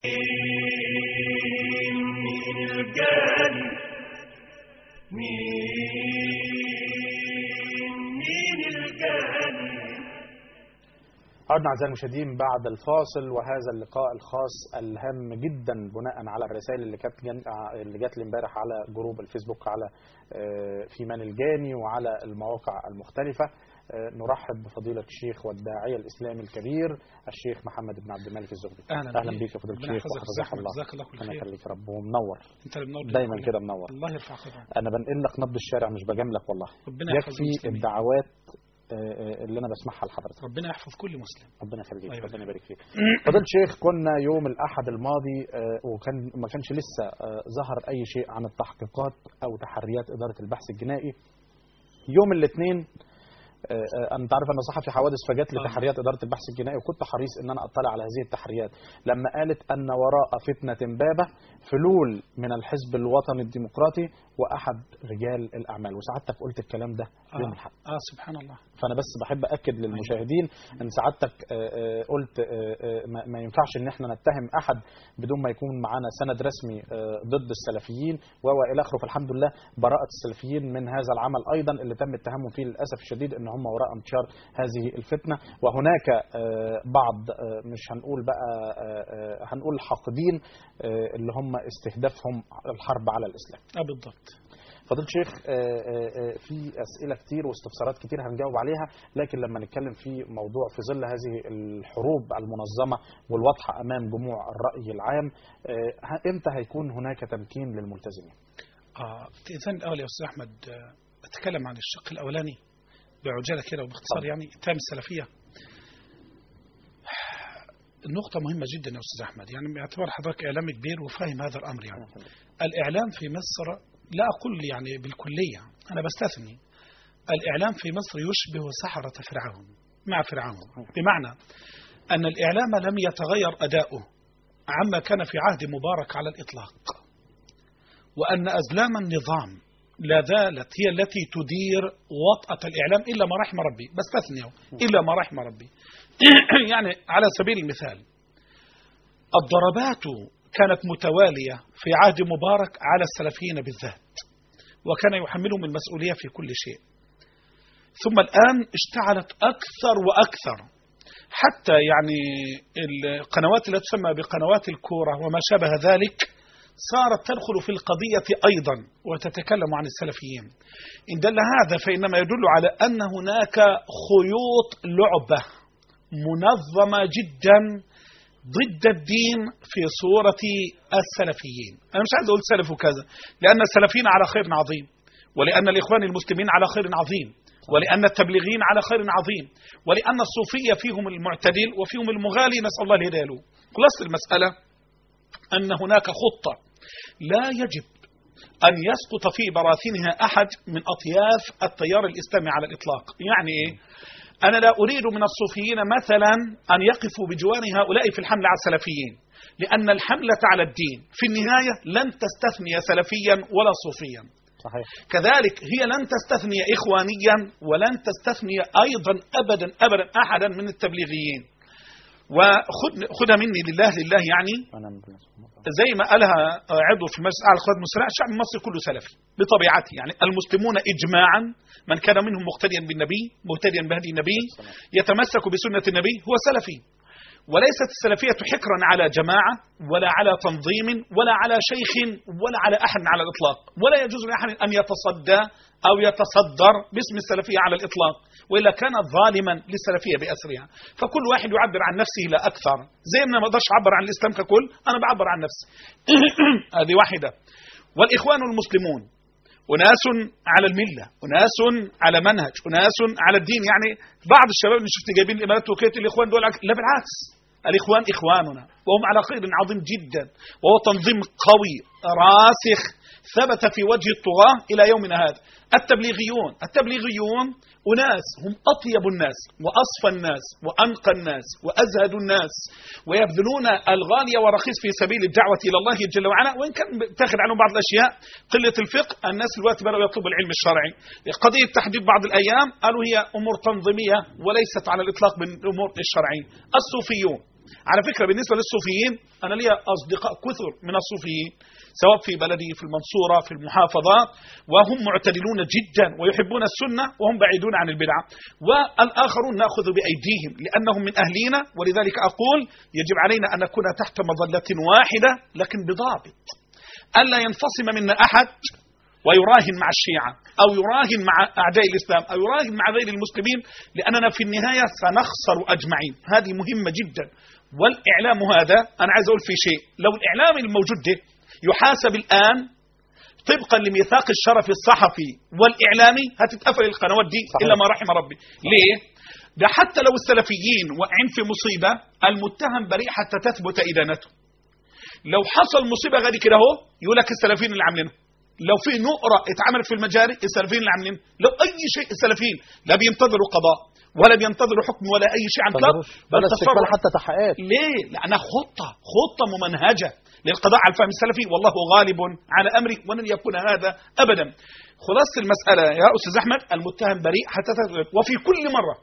الجاني مين الجاني عدنا أعزائي المشاهدين بعد الفاصل وهذا اللقاء الخاص الهام جدا بناء على الرسائل اللي كانت جن... اللي جات لي امبارح على جروب الفيسبوك على آه، فيمان الجاني وعلى المواقع المختلفة آه، نرحب بفضيلة الشيخ والداعية الإسلامي الكبير الشيخ محمد بن عبد الملك الزغبي أهلا أهلا بيك. بيك يا فضيلة ربنا الشيخ يحفظك وحفظك ويحفظك. الله جزاك الله كل ربنا خير. يخليك يا رب ومنور انت اللي منور دايما لنا كده كلنا. منور الله يرفع قدرك أنا بنقل لك نبض الشارع مش بجاملك والله ربنا يحفظ يكفي المسلمين. الدعوات آه، آه، اللي أنا بسمعها لحضرتك ربنا يحفظ كل مسلم ربنا يخليك الله ربنا يبارك يبارك فيك فضيلة الشيخ كنا يوم الأحد الماضي آه، وكان ما كانش لسه آه، ظهر أي شيء عن التحقيقات أو تحريات إدارة البحث الجنائي يوم الاثنين آه، آه، انت عارف انا صحفي حوادث فجات لي آه. تحريات اداره البحث الجنائي وكنت حريص ان انا اطلع على هذه التحريات لما قالت ان وراء فتنه امبابه فلول من الحزب الوطني الديمقراطي واحد رجال الاعمال وسعادتك قلت الكلام ده يوم آه. الحد اه سبحان الله فانا بس بحب اكد للمشاهدين ان سعادتك آه، آه، قلت آه، آه، ما ما ينفعش ان احنا نتهم احد بدون ما يكون معانا سند رسمي آه، ضد السلفيين و الى اخره فالحمد لله براءه السلفيين من هذا العمل ايضا اللي تم التهمهم فيه للاسف الشديد ان هم وراء انتشار هذه الفتنه وهناك آه، بعض آه، مش هنقول بقى آه، آه، هنقول حاقدين آه، اللي هم استهدافهم الحرب على الاسلام اه بالضبط فضيلة الشيخ آه، آه، آه، في أسئلة كتير واستفسارات كتير هنجاوب عليها لكن لما نتكلم في موضوع في ظل هذه الحروب المنظمة والواضحة أمام جموع الرأي العام آه، ه- إمتى هيكون هناك تمكين للملتزمين؟ اه اذا الاول يا استاذ احمد آه، اتكلم عن الشق الاولاني بعجاله كده وباختصار طبعا. يعني تام السلفيه النقطة مهمة جدا يا أستاذ أحمد يعني باعتبار حضرتك إعلامي كبير وفاهم هذا الأمر يعني الإعلام في مصر لا أقول يعني بالكلية أنا بستثني الإعلام في مصر يشبه سحرة فرعون مع فرعون بمعنى أن الإعلام لم يتغير أداؤه عما كان في عهد مبارك على الإطلاق وأن أزلام النظام لا زالت هي التي تدير وطأة الإعلام إلا ما رحم ربي بستثني إلا ما رحم ربي يعني على سبيل المثال الضربات كانت متوالية في عهد مبارك على السلفيين بالذات وكان يحملهم المسؤولية في كل شيء ثم الآن اشتعلت أكثر وأكثر حتى يعني القنوات التي تسمى بقنوات الكورة وما شابه ذلك صارت تدخل في القضية أيضا وتتكلم عن السلفيين إن دل هذا فإنما يدل على أن هناك خيوط لعبة منظمة جدا ضد الدين في صورة السلفيين أنا مش عايز أقول سلف وكذا لأن السلفيين على خير عظيم ولأن الإخوان المسلمين على خير عظيم ولأن التبليغيين على خير عظيم ولأن الصوفية فيهم المعتدل وفيهم المغالي نسأل الله الهداية له خلاصة المسألة أن هناك خطة لا يجب أن يسقط في براثنها أحد من أطياف التيار الإسلامي على الإطلاق يعني إيه؟ أنا لا أريد من الصوفيين مثلا أن يقفوا بجوار هؤلاء في الحملة على السلفيين لأن الحملة على الدين في النهاية لن تستثني سلفيا ولا صوفيا صحيح كذلك هي لن تستثني إخوانيا ولن تستثني أيضا أبدا أبدا أحدا من التبليغيين وخذ خذها مني لله لله يعني أنا من الله سبحانه وتعالى. زي ما قالها عضو في مجلس اعلى القوات المسلحه الشعب المصري كله سلفي بطبيعته يعني المسلمون اجماعا من كان منهم مقتديا بالنبي مهتديا بهدي النبي يتمسك بسنه النبي هو سلفي وليست السلفيه حكرا على جماعه ولا على تنظيم ولا على شيخ ولا على احد على الاطلاق ولا يجوز لاحد ان يتصدى او يتصدر باسم السلفيه على الاطلاق والا كان ظالما للسلفيه باسرها فكل واحد يعبر عن نفسه لا اكثر زي ما ما اقدرش اعبر عن الاسلام ككل انا بعبر عن نفسي هذه واحده والاخوان المسلمون أناس على الملة أناس على منهج أناس على الدين يعني بعض الشباب اللي شفت جايبين الإمارات وكيت الإخوان دول عك- لا بالعكس الإخوان إخواننا وهم على خير عظيم جدا وهو تنظيم قوي راسخ ثبت في وجه الطغاة إلى يومنا هذا التبليغيون التبليغيون أناس هم أطيب الناس وأصفى الناس وأنقى الناس وأزهد الناس ويبذلون الغالية والرخيص في سبيل الدعوة إلى الله جل وعلا وإن كان تاخذ عنهم بعض الأشياء قلة الفقه الناس دلوقتي بدأوا يطلبوا العلم الشرعي قضية تحديد بعض الأيام قالوا هي أمور تنظيمية وليست على الإطلاق بالأمور الشرعية الصوفيون على فكره بالنسبه للصوفيين انا لي اصدقاء كثر من الصوفيين سواء في بلدي في المنصوره في المحافظات وهم معتدلون جدا ويحبون السنه وهم بعيدون عن البدعه والاخرون ناخذ بايديهم لانهم من اهلينا ولذلك اقول يجب علينا ان نكون تحت مظله واحده لكن بضابط الا ينفصم منا احد ويراهن مع الشيعة أو يراهن مع أعداء الإسلام أو يراهن مع غير المسلمين لأننا في النهاية سنخسر أجمعين هذه مهمة جدا والإعلام هذا أنا عايز أقول في شيء لو الإعلام الموجود ده يحاسب الآن طبقا لميثاق الشرف الصحفي والإعلامي هتتقفل القنوات دي صحيح. إلا ما رحم ربي ليه؟ ده حتى لو السلفيين واقعين في مصيبة المتهم بريء حتى تثبت إدانته لو حصل مصيبة غير كده اهو يقول لك السلفيين اللي عاملينها لو في نقرة اتعملت في المجاري السلفيين اللي عاملين لو اي شيء السلفيين لا بينتظروا قضاء ولا بينتظروا حكم ولا اي شيء عن اطلاق بل ولا استقبال تصرف حتى تحقيقات ليه؟ لأنها خطة خطة ممنهجة للقضاء على الفهم السلفي والله غالب على أمري ولن يكون هذا أبدا خلاصة المسألة يا أستاذ أحمد المتهم بريء حتى تثبت وفي كل مرة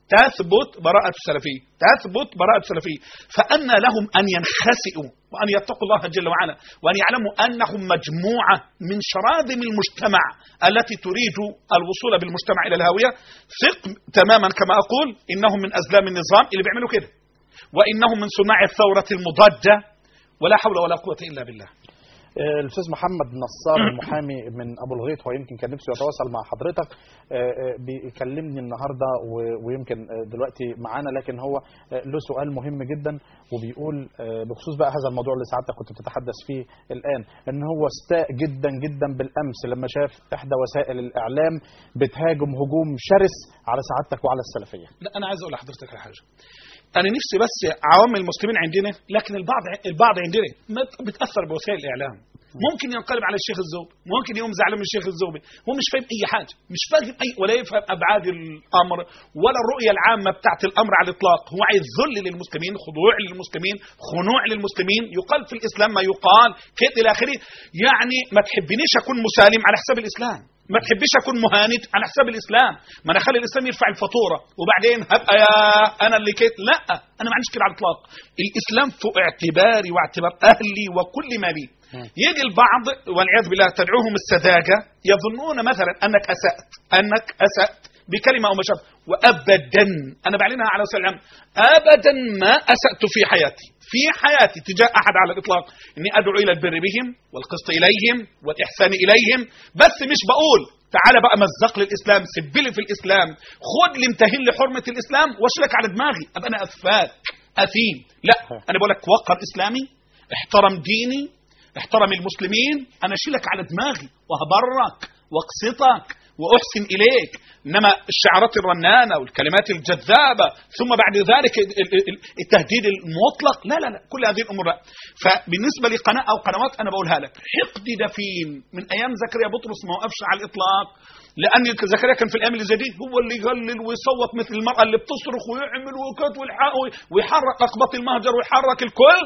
تثبت براءة السلفي تثبت براءة السلفي فأن لهم أن ينخسئوا وأن يتقوا الله جل وعلا وأن يعلموا أنهم مجموعة من شراذم المجتمع التي تريد الوصول بالمجتمع إلى الهاوية ثق تماما كما أقول إنهم من أزلام النظام اللي بيعملوا كده وإنهم من صناع الثورة المضادة ولا حول ولا قوة إلا بالله آه، الاستاذ محمد نصار المحامي من ابو الغيط هو يمكن كان نفسه يتواصل مع حضرتك آه، آه، بيكلمني النهارده و- ويمكن آه، دلوقتي معانا لكن هو آه، له سؤال مهم جدا وبيقول آه، بخصوص بقى هذا الموضوع اللي سعادتك كنت بتتحدث فيه الان ان هو استاء جدا جدا بالامس لما شاف احدى وسائل الاعلام بتهاجم هجوم شرس على سعادتك وعلى السلفيه لا انا عايز اقول لحضرتك على حاجه انا نفسي بس عوام المسلمين عندنا لكن البعض البعض عندنا ما بتاثر بوسائل الاعلام ممكن ينقلب على الشيخ الزوبي ممكن يوم زعلان من الشيخ الزوبي هو مش فاهم اي حاجه مش فاهم اي ولا يفهم ابعاد الامر ولا الرؤيه العامه بتاعت الامر على الاطلاق هو عايز ذل للمسلمين خضوع للمسلمين خنوع للمسلمين يقال في الاسلام ما يقال كده الى اخره يعني ما تحبنيش اكون مسالم على حساب الاسلام ما تحبيش اكون مهاند على حساب الاسلام ما انا اخلي الاسلام يرفع الفاتوره وبعدين هبقى يا انا اللي كده لا انا ما عنديش كده على الاطلاق الاسلام فوق اعتباري واعتبار اهلي وكل ما لي يجي البعض والعياذ بالله تدعوهم السذاجه يظنون مثلا انك اسات انك اسات بكلمه او ما شابه وابدا انا بعلنها على وسائل العلم ابدا ما اسات في حياتي في حياتي تجاه احد على الاطلاق اني ادعو الى البر بهم والقسط اليهم والاحسان اليهم بس مش بقول تعالى بقى مزق لي الاسلام سب لي في الاسلام خد لي امتهن لي حرمه الاسلام واشلك على دماغي ابقى انا افاك اثيم لا انا بقول لك وقر اسلامي احترم ديني احترم المسلمين انا اشيلك على دماغي وهبرك واقسطك واحسن اليك انما الشعارات الرنانه والكلمات الجذابه ثم بعد ذلك ال- ال- ال- التهديد المطلق لا لا لا كل هذه الامور لا فبالنسبه لقناه او قنوات انا بقولها لك حقد دفين من ايام زكريا بطرس ما وقفش على الاطلاق لان زكريا كان في الايام اللي زي دي هو اللي يقلل ويصوت مثل المراه اللي بتصرخ ويعمل وكت والحق- ويحرك اقباط المهجر ويحرك الكل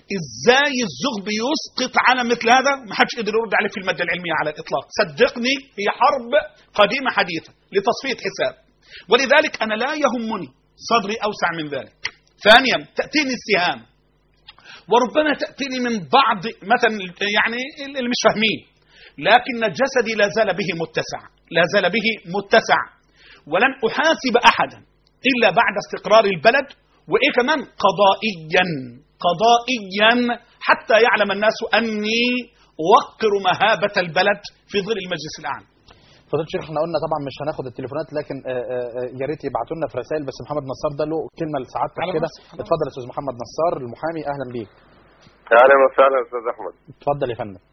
ازاي الزغ بيسقط على مثل هذا ما حدش قدر يرد عليه في الماده العلميه على الاطلاق صدقني هي حرب قديمه حديثه لتصفيه حساب ولذلك انا لا يهمني صدري اوسع من ذلك ثانيا تاتيني السهام وربما تاتيني من بعض مثلا يعني اللي مش فاهمين لكن جسدي لا زال به متسع لا زال به متسع ولن احاسب احدا الا بعد استقرار البلد وايه كمان قضائيا قضائيا حتى يعلم الناس اني اوقر مهابه البلد في ظل المجلس الاعلى فضيله الشيخ احنا قلنا طبعا مش هناخد التليفونات لكن آه، آه، آه، يا ريت يبعتوا لنا في رسائل بس محمد نصار ده له كلمه لسعادتك على كده راسي، على اتفضل يا استاذ محمد نصار المحامي اهلا بيك اهلا وسهلا استاذ احمد اتفضل يا فندم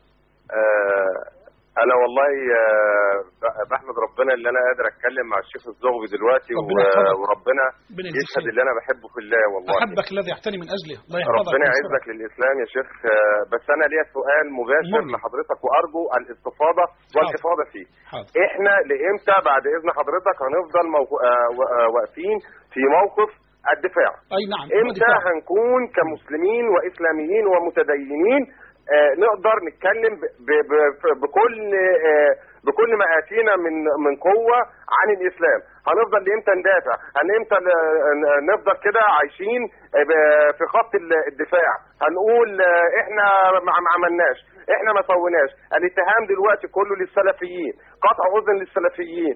آه انا والله آه ب- بحمد ربنا اللي انا قادر اتكلم مع الشيخ الزغبي دلوقتي ربنا و- يحفظك. وربنا ربنا يجزيك يشهد خير. اللي انا بحبه في الله والله احبك الذي يحتني من اجله الله يحفظك ربنا وينصرك. يعزك للاسلام يا شيخ آه بس انا ليا سؤال مباشر مم. لحضرتك وارجو الاستفاضه والافاضه فيه حاضر. احنا لامتى بعد اذن حضرتك هنفضل موقو... آه و- آه واقفين في موقف الدفاع اي نعم هو امتى دفاع. هنكون كمسلمين واسلاميين ومتدينين آه، نقدر نتكلم ب- ب- ب- بكل آه، بكل ما اتينا من من قوه عن الاسلام هنفضل لامتى ندافع هنمتى ن- نفضل كده عايشين آه، ب- في خط ال- الدفاع هنقول آه، احنا ما ما عملناش احنا ما سويناش الاتهام دلوقتي كله للسلفيين قطع اذن للسلفيين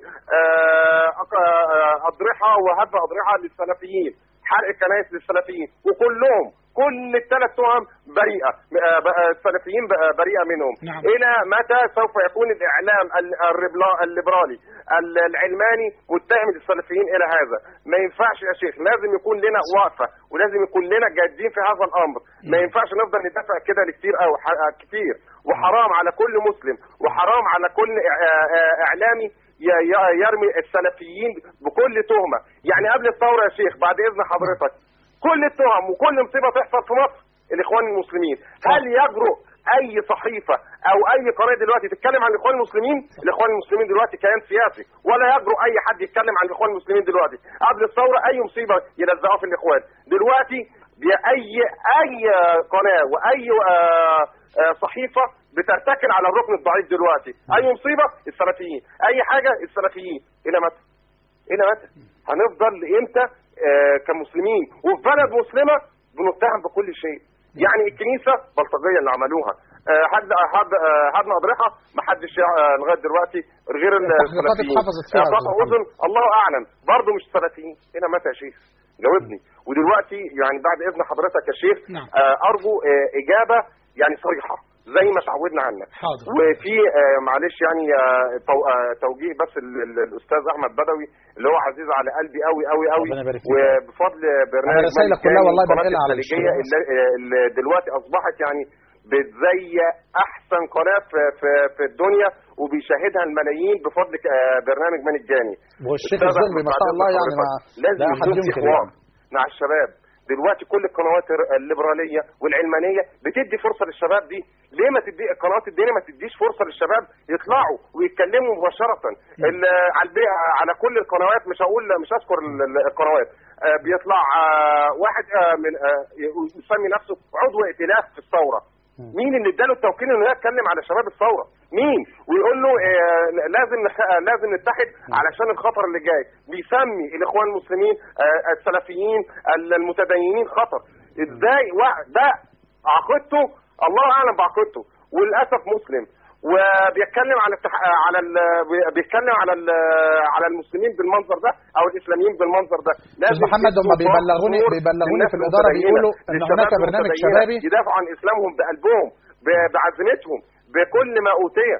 آه، آه، اضرحه وهدم اضرحه للسلفيين حرق الكنائس للسلفيين وكلهم كل الثلاث تهم بريئه آه، بقى السلفيين بقى بريئه منهم نعم. الى متى سوف يكون الاعلام ال- الربلا- الليبرالي ال- العلماني متهم للسلفيين الى هذا ما ينفعش يا شيخ لازم يكون لنا وقفه ولازم يكون لنا جادين في هذا الامر ما ينفعش نفضل ندافع كده لكتير او كتير وحرام على كل مسلم وحرام على كل إع- آه، اعلامي ي- ي- يرمي السلفيين بكل تهمه يعني قبل الثوره يا شيخ بعد اذن حضرتك كل التهم وكل مصيبه تحصل في مصر الاخوان المسلمين هل يجرؤ اي صحيفه او اي قناه دلوقتي تتكلم عن الاخوان المسلمين الاخوان المسلمين دلوقتي كيان سياسي ولا يجرؤ اي حد يتكلم عن الاخوان المسلمين دلوقتي قبل الثوره اي مصيبه يلزقوها في الاخوان دلوقتي باي اي قناه واي آه، آه، صحيفه بترتكن على الركن الضعيف دلوقتي اي مصيبه السلفيين اي حاجه السلفيين الى متى الى متى هنفضل لامتى آه، كمسلمين وفي بلد مسلمه بنتهم بكل شيء يعني الكنيسه بلطجيه اللي عملوها آه، حد حد آه، هدم اضرحه ما حدش آه، لغايه دلوقتي غير التحقيقات السلفيين اتحفظت فيها آه، يا قطع أستاذ اذن الله اعلم برضه مش سلفيين الى متى يا شيخ جاوبني ودلوقتي يعني بعد اذن حضرتك يا شيخ نعم. آه، ارجو آه، اجابه يعني صريحه زي ما تعودنا عنك حاضر وفي آه، معلش يعني آه، تو- آه، توجيه بس ال- ال- الاستاذ احمد بدوي اللي هو عزيز على قلبي قوي قوي قوي ربنا يبارك فيك. وبفضل برنامج أنا رسايلك ملك كلها جاني والله والقناة بنقلها على الخليجية الشباب. اللي اللي دلوقتي اصبحت يعني بتزي احسن قناه في في, في الدنيا وبيشاهدها الملايين بفضل آه، برنامج ملك جاني والشيخ أستاذ الزغبي أحمد ما شاء بعد الله يعني ما حضرتك لازم لا احد يكون في ينكر حوار يعني. مع الشباب دلوقتي كل القنوات الليبراليه والعلمانيه بتدي فرصه للشباب دي ليه ما تدي القنوات الدينيه ما تديش فرصه للشباب يطلعوا ويتكلموا مباشره ال- على البي- على كل القنوات مش هقول مش هذكر ال- ال- القنوات آه، بيطلع آه، واحد آه، من آه، يسمي نفسه عضو ائتلاف في الثوره مين اللي اداله التوكيل انه يتكلم على شباب الثوره؟ مين؟ ويقول له آه، لازم نخ- آه، لازم نتحد علشان الخطر اللي جاي، بيسمي الاخوان المسلمين آه، السلفيين ال- المتدينين خطر، ازاي؟ وا- ده عقيدته الله اعلم بعقيدته وللاسف مسلم وبيتكلم على التح... على ال... بيتكلم على ال... على المسلمين بالمنظر ده او الاسلاميين بالمنظر ده أستاذ محمد هم بيبلغوني بيبلغوني في الاداره بيقولوا ان هناك برنامج شبابي يدافعوا عن اسلامهم بقلبهم ب- بعزيمتهم بكل ما اوتي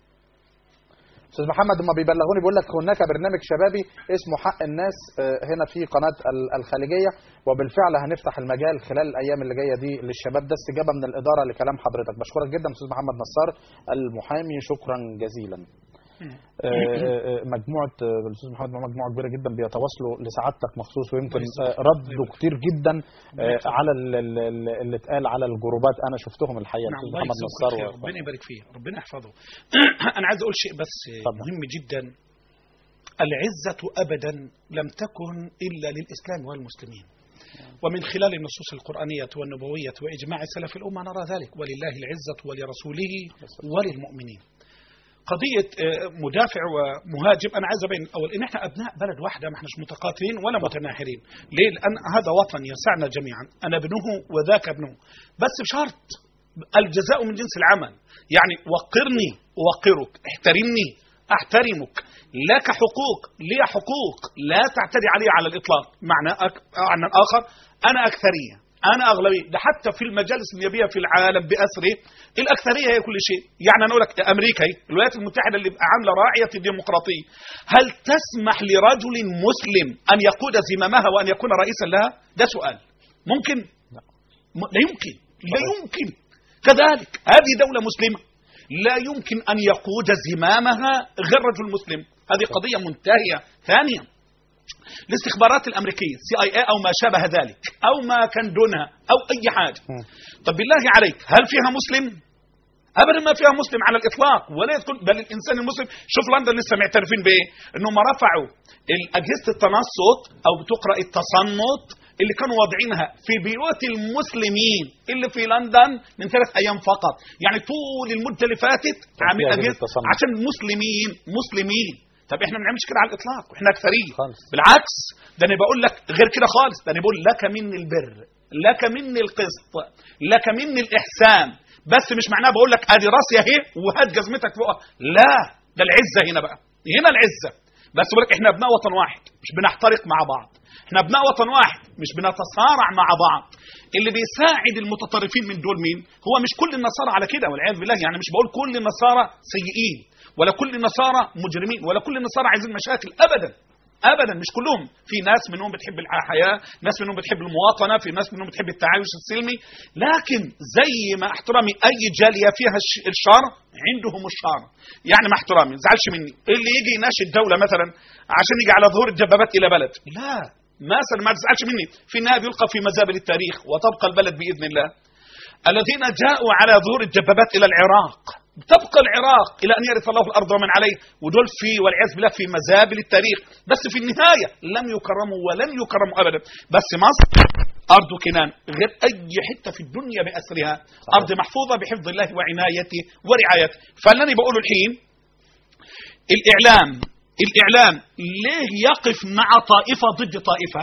استاذ محمد هم بيبلغوني بيقول لك هناك برنامج شبابي اسمه حق الناس آه، هنا في قناه ال- الخليجيه وبالفعل هنفتح المجال خلال الايام اللي جايه دي للشباب ده استجابه من الاداره لكلام حضرتك بشكرك جدا استاذ محمد نصار المحامي شكرا جزيلا آه، آه، آه، مجموعه آه، الاستاذ محمد معاه مجموعه كبيره جدا بيتواصلوا لسعادتك مخصوص ويمكن آه، ردوا كتير جدا آه، على ال- ال- ال- اللي اتقال على الجروبات انا شفتهم الحقيقه نعم الاستاذ الله محمد يجزاك نصار خير و- ربنا يبارك فيه ربنا يحفظه انا عايز اقول شيء بس اتفضل. مهم جدا العزة ابدا لم تكن الا للاسلام والمسلمين ومن خلال النصوص القرآنية والنبوية وإجماع سلف الأمة نرى ذلك ولله العزة ولرسوله وللمؤمنين قضية آه، مدافع ومهاجم أنا عايز أبين أول إن إحنا أبناء بلد واحدة ما إحناش متقاتلين ولا متناحرين ليه؟ لأن هذا وطن يسعنا جميعا أنا ابنه وذاك ابنه بس بشرط الجزاء من جنس العمل يعني وقرني أوقرك احترمني أحترمك لك حقوق لي حقوق لا تعتدي علي على الإطلاق معنى أك... معنى آخر أنا أكثرية أنا أغلبية ده حتى في المجالس النيابية في العالم بأسره الأكثرية هي كل شيء يعني أنا أقول لك أمريكا هي، الولايات المتحدة اللي بقى عاملة راعية الديمقراطية هل تسمح لرجل مسلم أن يقود زمامها وأن يكون رئيسا لها ده سؤال ممكن م- لا يمكن لا يمكن كذلك هذه دولة مسلمة لا يمكن أن يقود زمامها غير رجل مسلم هذه قضية منتهية ثانيا الاستخبارات الأمريكية سي اي اي أو ما شابه ذلك أو ما كان دونها أو أي حاجة طب بالله عليك هل فيها مسلم ابدا ما فيها مسلم على الاطلاق ولا يدخل بل الانسان المسلم شوف لندن لسه معترفين بايه انهم رفعوا اجهزه التنصت او بتقرا التصنت اللي كانوا واضعينها في بيوت المسلمين اللي في لندن من ثلاث ايام فقط يعني طول المده اللي فاتت عامل فيها أجهزة التصنع. عشان مسلمين مسلمين طب احنا ما بنعملش كده على الاطلاق واحنا اكثريه خالص. بالعكس ده انا بقول لك غير كده خالص ده انا بقول لك مني البر لك مني القسط لك مني الاحسان بس مش معناه بقول لك ادي راسي اهي وهات جزمتك فوقها لا ده العزه هنا بقى هنا العزه بس بقول لك احنا ابناء وطن واحد مش بنحترق مع بعض احنا ابناء وطن واحد مش بنتصارع مع بعض اللي بيساعد المتطرفين من دول مين هو مش كل النصارى على كده والعياذ بالله يعني مش بقول كل النصارى سيئين ولا كل النصارى مجرمين ولا كل النصارى عايزين مشاكل ابدا ابدا مش كلهم في ناس منهم بتحب الحياه ناس منهم بتحب المواطنه في ناس منهم بتحب التعايش السلمي لكن زي ما احترامي اي جاليه فيها الش- الشر عندهم الشر يعني مع احترامي ما تزعلش مني اللي يجي يناشد الدوله مثلا عشان يجي على ظهور الدبابات الى بلد لا مثلا ما تزعلش مني في النهايه بيلقى في مزابل التاريخ وتبقى البلد باذن الله الذين جاءوا على ظهور الدبابات الى العراق تبقى العراق الى ان يرث الله الارض ومن عليه ودول في والعياذ بالله في مزابل التاريخ بس في النهايه لم يكرموا ولن يكرموا ابدا بس مصر ارض كنان غير اي حته في الدنيا باسرها ارض محفوظه بحفظ الله وعنايته ورعايته فالذي بقوله الحين الاعلام الاعلام ليه يقف مع طائفه ضد طائفه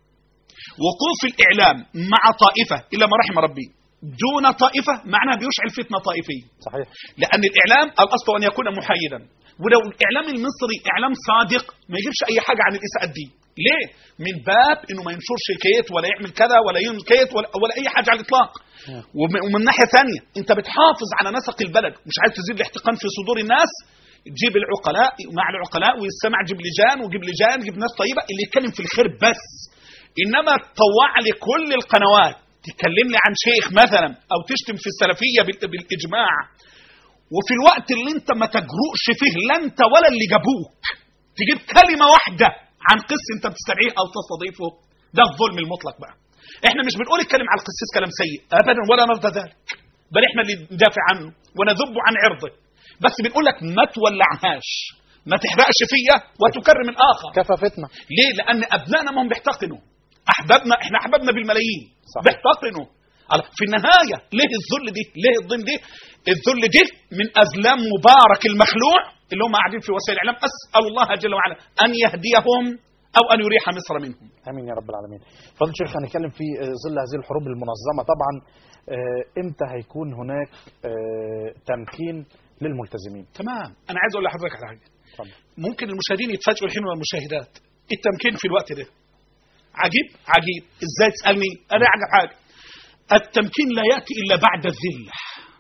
وقوف الاعلام مع طائفه الا ما رحم ربي دون طائفه معناه بيشعل فتنه طائفيه صحيح لان الاعلام الاصل ان يكون محايدا ولو الاعلام المصري اعلام صادق ما يجيبش اي حاجه عن الاساءات دي ليه من باب انه ما ينشرش كيت ولا يعمل كذا ولا يعمل كيت ولا, ولا اي حاجه على الاطلاق وم- ومن ناحيه ثانيه انت بتحافظ على نسق البلد مش عايز تزيد الاحتقان في صدور الناس تجيب العقلاء مع العقلاء ويستمع جيب لجان وجيب لجان جيب ناس طيبه اللي يتكلم في الخير بس انما تطوع لي كل القنوات تتكلم لي عن شيخ مثلا او تشتم في السلفيه بال- بالاجماع وفي الوقت اللي انت ما تجرؤش فيه لا انت ولا اللي جابوك تجيب كلمه واحده عن قس انت بتستدعيه او تستضيفه ده الظلم المطلق بقى احنا مش بنقول اتكلم على القسيس كلام سيء ابدا ولا نرضى ذلك بل احنا اللي ندافع عنه ونذب عن عرضه بس بنقول لك ما تولعهاش ما تحرقش فيا وتكرم الاخر كفى فتنه ليه؟ لأن أبنائنا ما هم بيحتقنوا أحبابنا إحنا أحبابنا بالملايين صح. بيحتقنوا على- في النهاية ليه الذل دي؟ ليه الظلم دي؟ الذل دي من أزلام مبارك المخلوع اللي هم قاعدين في وسائل الإعلام أسأل الله جل وعلا أن يهديهم أو أن يريح مصر منهم امين يا رب العالمين فضل شيخ هنتكلم في آه، ظل هذه الحروب المنظمه طبعا آه، امتى هيكون هناك آه، تمكين للملتزمين تمام أنا عايز أقول لحضرتك على حاجة اتفضل ممكن المشاهدين يتفاجئوا الحين والمشاهدات التمكين في الوقت ده عجيب عجيب ازاي تسالني انا اعجب حاجه التمكين لا ياتي الا بعد الذله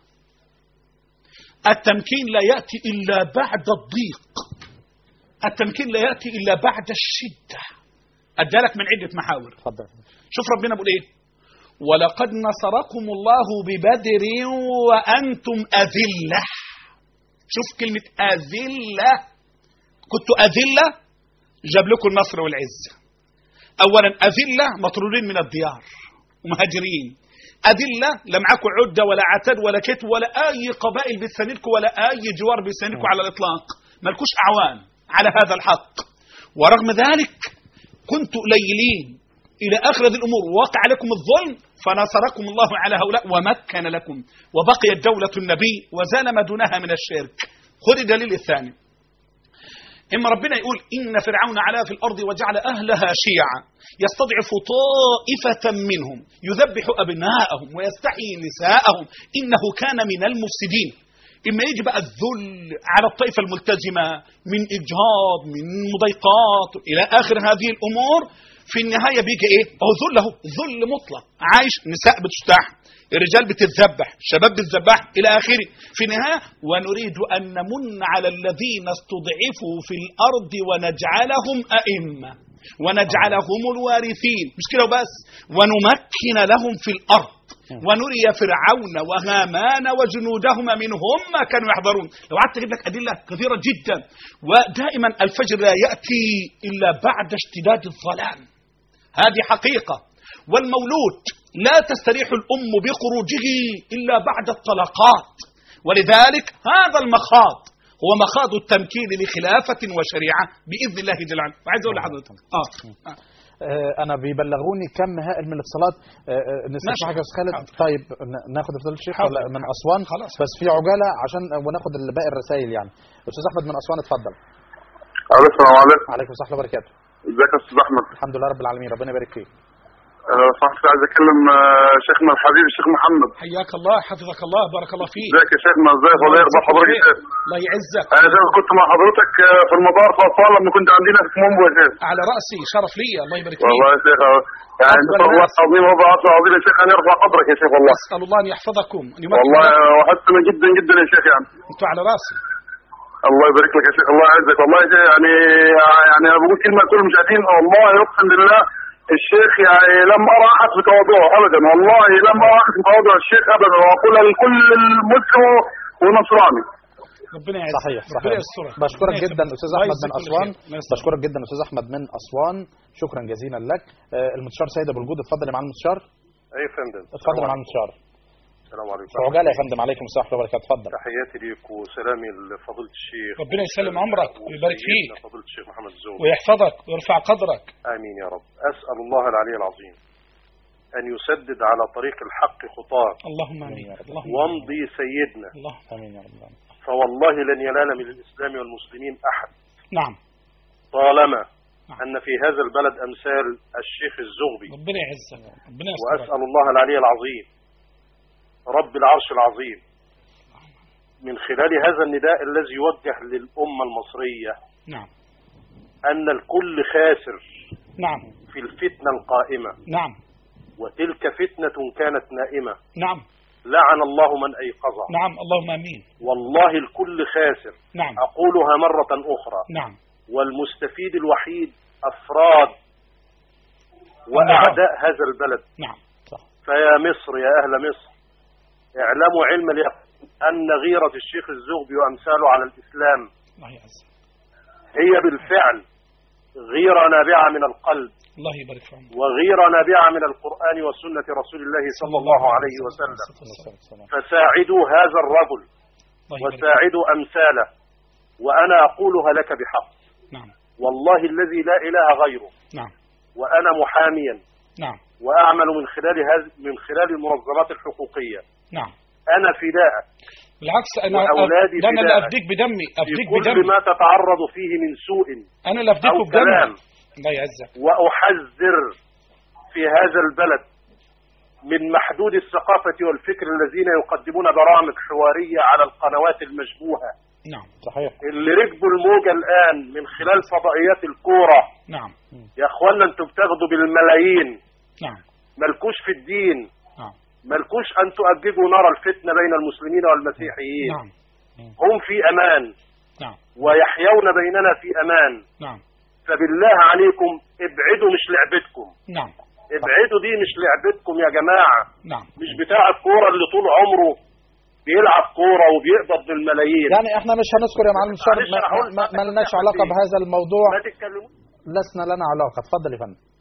التمكين لا ياتي الا بعد الضيق التمكين لا ياتي الا بعد الشده ادالك من عده محاور اتفضل شوف ربنا بيقول ايه ولقد نصركم الله ببدر وانتم اذله شوف كلمه اذله كنت اذله جاب لكم النصر والعزه اولا اذله مطرودين من الديار ومهاجرين أذلة لا معاكم عدة ولا عتاد ولا كت ولا أي قبائل بتساندكم ولا أي جوار بيساندكم على الإطلاق مالكوش أعوان على هذا الحق ورغم ذلك كنتوا قليلين إلى آخر هذه الأمور وقع عليكم الظلم فنصركم الله على هؤلاء ومكن لكم وبقيت دولة النبي وزال ما دونها من الشرك خذ الدليل الثاني إما ربنا يقول إن فرعون علا في الأرض وجعل أهلها شيعا يستضعف طائفة منهم يذبح أبناءهم ويستحيي نساءهم إنه كان من المفسدين إما يجي بقى الذل على الطائفة الملتزمة من إجهاض من مضايقات إلى آخر هذه الأمور في النهاية بيجي إيه؟ هو ذل أهو ذل مطلق عايش نساء بتستح الرجال بتتذبح الشباب بتذبح إلى آخره في النهاية ونريد أن نمن على الذين استضعفوا في الأرض ونجعلهم أئمة ونجعلهم الوارثين مش كده وبس ونمكن لهم في الأرض ونري فرعون وهامان وجنودهما منهم ما كانوا يحضرون لو قعدت اجيب لك ادله كثيره جدا ودائما الفجر لا ياتي الا بعد اشتداد الظلام هذه حقيقه والمولود لا تستريح الام بخروجه الا بعد الطلقات ولذلك هذا المخاض هو مخاض التمكين لخلافه وشريعه باذن الله جل وعلا وعايز اقول لحضرتك اه, آه. آه، انا بيبلغوني كم هائل من الاتصالات آه، آه، نستمع ماشي. حاجه يا استاذ خالد حاضر. طيب ن- ناخد فضل الشيخ حاضر. ولا من اسوان خلاص. بس في عجاله عشان وناخد ال- باقي الرسائل يعني استاذ احمد من اسوان اتفضل السلام عليكم عليكم السلام ورحمه الله وبركاته ازيك يا استاذ احمد الحمد لله رب العالمين ربنا يبارك فيك انا صحت عايز اكلم آه، شيخنا الحبيب الشيخ محمد حياك الله حفظك الله بارك الله فيك ازيك يا شيخنا ازيك والله يرضى حضرتك يا شيخ الله يعزك انا زي ما كنت مع حضرتك آه، في المطار في اسوان لما كنت عندنا في مومبو يا شيخ على راسي شرف لي الله يبارك فيك والله يا شيخ آه، يعني أفضل نسال الله الناس. العظيم وضع العظيم يا شيخ ان يرفع قدرك يا شيخ والله اسال الله ان يحفظكم ان يمكن والله لكم. آه، وحشتنا جدا جدا يا شيخ يعني انتوا على راسي الله يبارك لك يا شيخ الله يعزك والله يا شيخ يعني يعني انا بقول كلمه لكل المشاهدين والله اقسم بالله الشيخ يعني لم ارى احد في تواضعه ابدا والله لم ارى احد في تواضع الشيخ ابدا واقول لكل المسلم ونصراني ربنا يعزك صحيح ربنا صحيح يسترك بشكرك ربنا جدا يخليك. استاذ الله احمد من يجزيك كل اسوان خير. الله يسترك. بشكرك جدا استاذ احمد من اسوان شكرا جزيلا لك آه، المستشار سيد ابو الجود اتفضل يا معالي المستشار اي فندم اتفضل يا معالي المستشار السلام عليكم في عجاله يا فندم عليكم السلام ورحمه الله وبركاته اتفضل تحياتي ليك وسلامي لفضيله الشيخ ربنا يسلم عمرك ويبارك فيك فضيله الشيخ محمد الزوج ويحفظك ويرفع قدرك امين يا رب اسال الله العلي العظيم ان يسدد على طريق الحق خطاك اللهم امين اللهم وامضي سيدنا الله امين يا رب العالمين. فوالله لن ينال من الاسلام والمسلمين احد نعم طالما نعم. ان في هذا البلد امثال الشيخ الزغبي ربنا يعزك ربنا يسترك واسال الله العلي العظيم رب العرش العظيم من خلال هذا النداء الذي يوجه للامه المصريه نعم ان الكل خاسر نعم في الفتنه القائمه نعم وتلك فتنه كانت نائمه نعم لعن الله من ايقظها نعم اللهم امين والله الكل خاسر نعم اقولها مره اخرى نعم والمستفيد الوحيد افراد واعداء هذا البلد نعم صح فيا مصر يا اهل مصر اعلموا علم اليقين ان غيره الشيخ الزغبي وامثاله على الاسلام الله يعزك هي بالفعل غيره نابعه من القلب الله يبارك في عمرك وغيره نابعه من القران وسنه رسول الله صلى الله عليه وسلم السلام. فساعدوا هذا الرجل الله يبارك فيك. وساعدوا امثاله وانا اقولها لك بحق نعم والله الذي لا اله غيره نعم وانا محاميا نعم واعمل من خلال هذه من خلال المنظمات الحقوقيه نعم انا فداءك بالعكس انا وأولادي لا انا اللي فداءك. افديك بدمي في افديك كل بدمي ما تتعرض فيه من سوء انا اللي افديكوا او بدمي كلام الله يعزك واحذر في هذا البلد من محدود الثقافه والفكر الذين يقدمون برامج حواريه على القنوات المشبوهه نعم صحيح اللي ركبوا الموجه الان من خلال فضائيات الكوره نعم يا اخوانا انتم بتاخدوا بالملايين نعم ملكوش في الدين نعم ملكوش ان تؤججوا نار الفتنه بين المسلمين والمسيحيين نعم هم في امان نعم ويحيون بيننا في امان نعم فبالله عليكم ابعدوا مش لعبتكم نعم ابعدوا دي مش لعبتكم يا جماعه نعم مش بتاع الكوره اللي طول عمره بيلعب كوره وبيقبض بالملايين يعني احنا مش هنذكر يا معلم الشر معلش ما, أنا هقول ما, ما لناش علاقه بهذا الموضوع ما تتكلموش لسنا لنا علاقه اتفضل يا فندم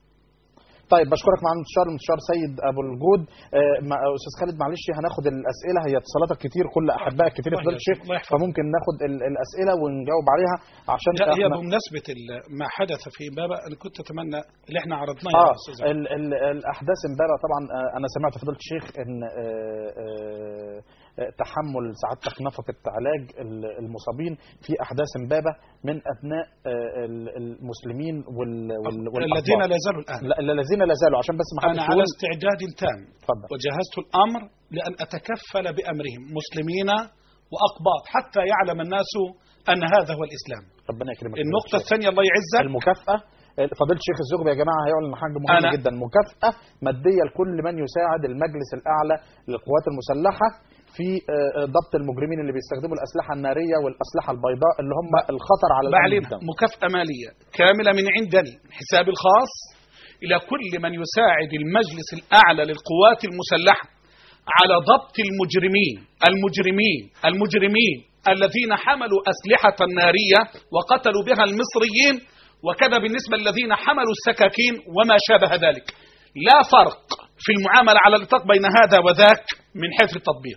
طيب بشكرك معالي المستشار المستشار سيد ابو الجود آه، مع استاذ خالد معلش هناخد الاسئله هي اتصالاتك كتير كل احبائك كتير يا الله فضيله الشيخ يحفظك، الله يحفظك. فممكن ناخد ال- الاسئله ونجاوب عليها عشان لا هي احنا بمناسبة ال- ما حدث في بابا أنا كنت أتمنى اللي احنا عرضناه اه يا أستاذ ال ال الاحداث امبارح طبعا آه، انا سمعت فضيله الشيخ ان آه، آه، آه، تحمل سعادتك نفقه علاج ال- المصابين في احداث امبابه من ابناء آه، ال- المسلمين وال وال- الذين والأقباط. لا زالوا الآن لا الذين لا زالوا عشان بس ما حدش أنا على يقول استعداد تام اتفضل وجهزت الأمر لأن أتكفل بأمرهم مسلمين وأقباط حتى يعلم الناس أن هذا هو الإسلام ربنا يكرمك النقطة الثانية الله يعزك المكافأة فضيلة الشيخ الزغبي يا جماعة هيعلن حاجة مهمة أنا- جدا مكافأة مادية لكل من يساعد المجلس الأعلى للقوات المسلحة في آه، آه، ضبط المجرمين اللي بيستخدموا الأسلحة النارية والأسلحة البيضاء اللي هم الخطر على الأمن بعلن جدا مكافأة مالية كاملة من عندني من حسابي الخاص إلى كل من يساعد المجلس الأعلى للقوات المسلحة على ضبط المجرمين المجرمين المجرمين الذين حملوا أسلحة نارية وقتلوا بها المصريين وكذا بالنسبة للذين حملوا السكاكين وما شابه ذلك لا فرق في المعاملة على الإطلاق بين هذا وذاك من حيث التطبيق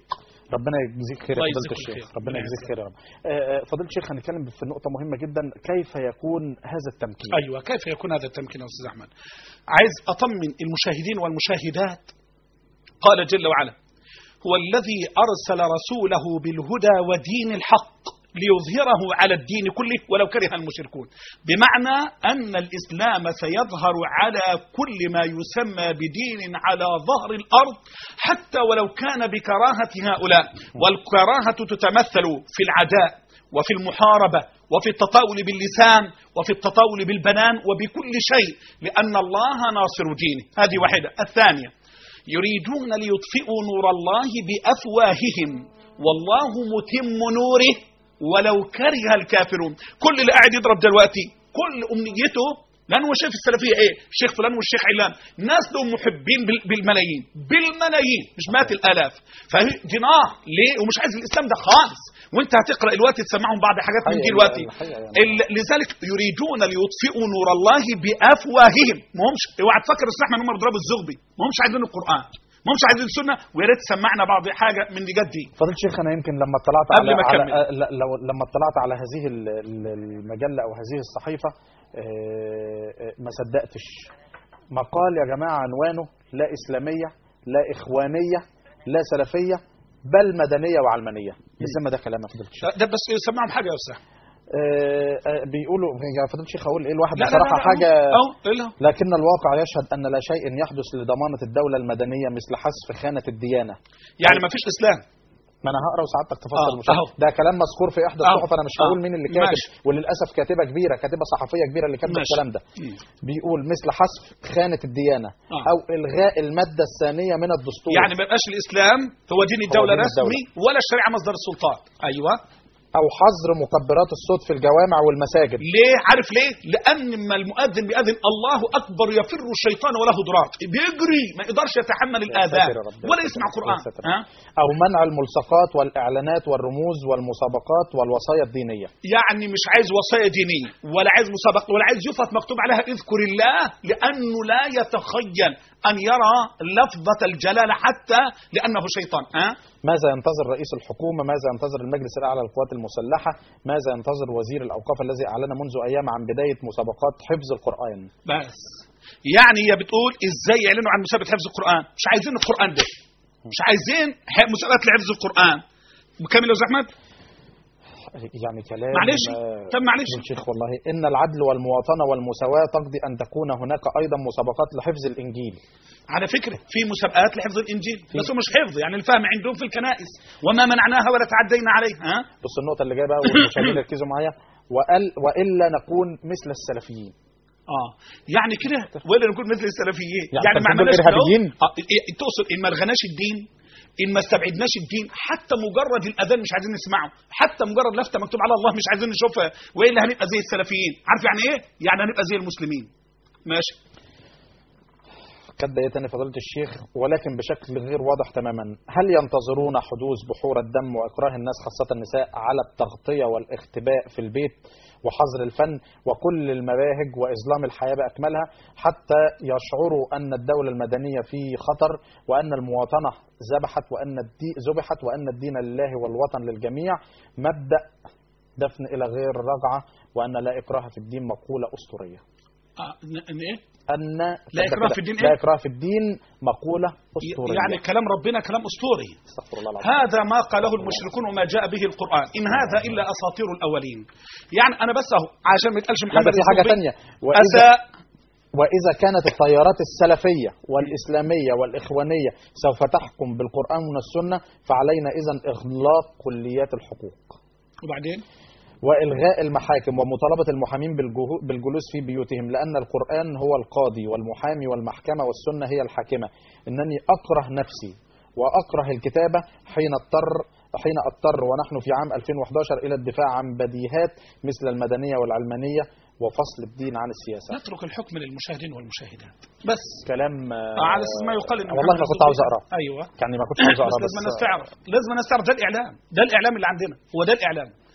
ربنا يجزيك خير يا الله فضيلة يجزيكم الشيخ الخير. ربنا ربنا يجزيك يجزيك. خير يا رب آه، آه، فضيلة الشيخ هنتكلم في نقطة مهمة جدا كيف يكون هذا التمكين ايوه كيف يكون هذا التمكين يا استاذ احمد عايز اطمن المشاهدين والمشاهدات قال جل وعلا هو الذي ارسل رسوله بالهدى ودين الحق ليظهره على الدين كله ولو كره المشركون بمعنى ان الاسلام سيظهر على كل ما يسمى بدين على ظهر الارض حتى ولو كان بكراهه هؤلاء والكراهه تتمثل في العداء وفي المحاربة وفي التطاول باللسان وفي التطاول بالبنان وبكل شيء لأن الله ناصر دينه هذه واحدة الثانية يريدون ليطفئوا نور الله بأفواههم والله متم نوره ولو كره الكافرون كل اللي قاعد يضرب دلوقتي كل أمنيته لأنه هو شايف السلفية إيه الشيخ فلان والشيخ علان ناس لهم محبين بال- بالملايين بالملايين مش مئات الآلاف فهي دي نار ليه ومش عايز الإسلام ده خالص وانت هتقرأ دلوقتي تسمعهم بعض حاجات من دي حقيقة دلوقتي الحقيقة يعني. ال- لذلك يريدون ليطفئوا نور الله بافواههم ما همش اوعى تفكر استاذ احمد هم بيضربوا الزغبي ما همش عايزين القران ما همش عايزين السنه ويا ريت تسمعنا بعض حاجه من دي جد دي فضيلة الشيخ انا يمكن لما اطلعت قبل على, ما على أكمل. آه، لا- لو لما اطلعت على هذه ال- ال- المجله او هذه الصحيفه آه، آه، ما صدقتش مقال يا جماعه عنوانه لا اسلاميه لا اخوانيه لا سلفيه بل مدنيه وعلمانيه ازاي ده كلام يا فضيله الشيخ ده بس سمعهم حاجه يا استاذ آه، آه، بيقولوا يا فضيله الشيخ اقول ايه الواحد لا لا بصراحه لا لا حاجه اهو إيه لا لكن الواقع يشهد ان لا شيء يحدث لضمانه الدوله المدنيه مثل حذف خانه الديانه يعني ما فيش اسلام ما انا هقرا وسعادتك تفصل آه، المشاهد أهو. ده كلام مذكور في احدى أهو. الصحف انا مش آه، هقول مين اللي كاتب ماشي. وللاسف كاتبه كبيره كاتبه صحفيه كبيره اللي كاتبه ماشي. الكلام ده مم. بيقول مثل حذف خانه الديانه آه. او الغاء الماده الثانيه من الدستور يعني ما يبقاش الاسلام هو دين الدوله دين رسمي ولا الشريعه مصدر السلطان ايوه او حظر مكبرات الصوت في الجوامع والمساجد ليه عارف ليه لان ما المؤذن بيأذن الله اكبر يفر الشيطان وله ضراط بيجري ما يقدرش يتحمل الاذان ساتر يا رب، يا ولا ساتر، يسمع يا قران ساتر. ها او منع الملصقات والاعلانات والرموز والمسابقات والوصايا الدينيه يعني مش عايز وصايا دينيه ولا عايز مسابقه ولا عايز يفط مكتوب عليها اذكر الله لانه لا يتخيل ان يرى لفظه الجلاله حتى لانه شيطان ها ماذا ينتظر رئيس الحكومه ماذا ينتظر المجلس الاعلى للقوات المسلحه ماذا ينتظر وزير الاوقاف الذي اعلن منذ ايام عن بدايه مسابقات حفظ القران بس يعني هي بتقول ازاي يعلنوا عن مسابقه حفظ القران مش عايزين القران ده مش عايزين ح- مسابقات لحفظ القران بكمل يا استاذ احمد يعني كلام معلش آه، طب معلش من شيخ والله ان العدل والمواطنه والمساواه تقضي ان تكون هناك ايضا مسابقات لحفظ الانجيل على فكره في مسابقات لحفظ الانجيل بس هو مش حفظ يعني الفهم عندهم في الكنائس وما منعناها ولا تعدينا عليها ها بص النقطه اللي جايه بقى والمشاهدين يركزوا معايا وقال والا نكون مثل السلفيين اه يعني كده ولا نكون مثل السلفيين يعني يعني ما طب دول عملناش كده إرهابيين؟ أهو. آه إيه، تقصد ان ما الغناش الدين ان ما استبعدناش الدين حتى مجرد الاذان مش عايزين نسمعه حتى مجرد لفته مكتوب على الله مش عايزين نشوفها والا هنبقى زي السلفيين عارف يعني ايه يعني هنبقى زي المسلمين ماشي كاتبه ايه تاني فضيله الشيخ ولكن بشكل غير واضح تماما هل ينتظرون حدوث بحور الدم واكراه الناس خاصه النساء على التغطيه والاختباء في البيت وحظر الفن وكل المباهج واظلام الحياه باكملها حتى يشعروا ان الدوله المدنيه في خطر وان المواطنه ذبحت وان الدين ذبحت وان الدين لله والوطن للجميع مبدا دفن الى غير رجعه وان لا اكراه في الدين مقوله اسطوريه آه ن- ن- ايه ان لا إكراه في الدين لا إيه؟ اكراه في الدين مقوله اسطوريه يعني كلام ربنا كلام اسطوري استغفر الله العظيم هذا ما قاله المشركون وما جاء به القرآن إن هذا إلا أساطير الأولين يعني أنا بس أهو عشان ما يتقالش لا محمد ده في حاجه الزغبي ثانيه واذا أساء واذا كانت التيارات السلفيه والاسلاميه والاخوانيه سوف تحكم بالقران والسنه فعلينا اذا اغلاق كليات الحقوق وبعدين والغاء المحاكم ومطالبه المحامين بالجهو- بالجلوس في بيوتهم لان القران هو القاضي والمحامي والمحكمه والسنه هي الحاكمه انني اكره نفسي واكره الكتابه حين اضطر حين اضطر ونحن في عام 2011 الى الدفاع عن بديهات مثل المدنيه والعلمانيه وفصل الدين عن السياسه نترك الحكم للمشاهدين والمشاهدات بس كلام آه على اساس ما يقال ان والله محمد ما كنت الزغبي- عاوز اقراه ايوه يعني ما كنتش عاوز بس اقراه لازم بس الناس تعرف لازم الناس تعرف ده الاعلام ده الاعلام اللي عندنا هو ده الاعلام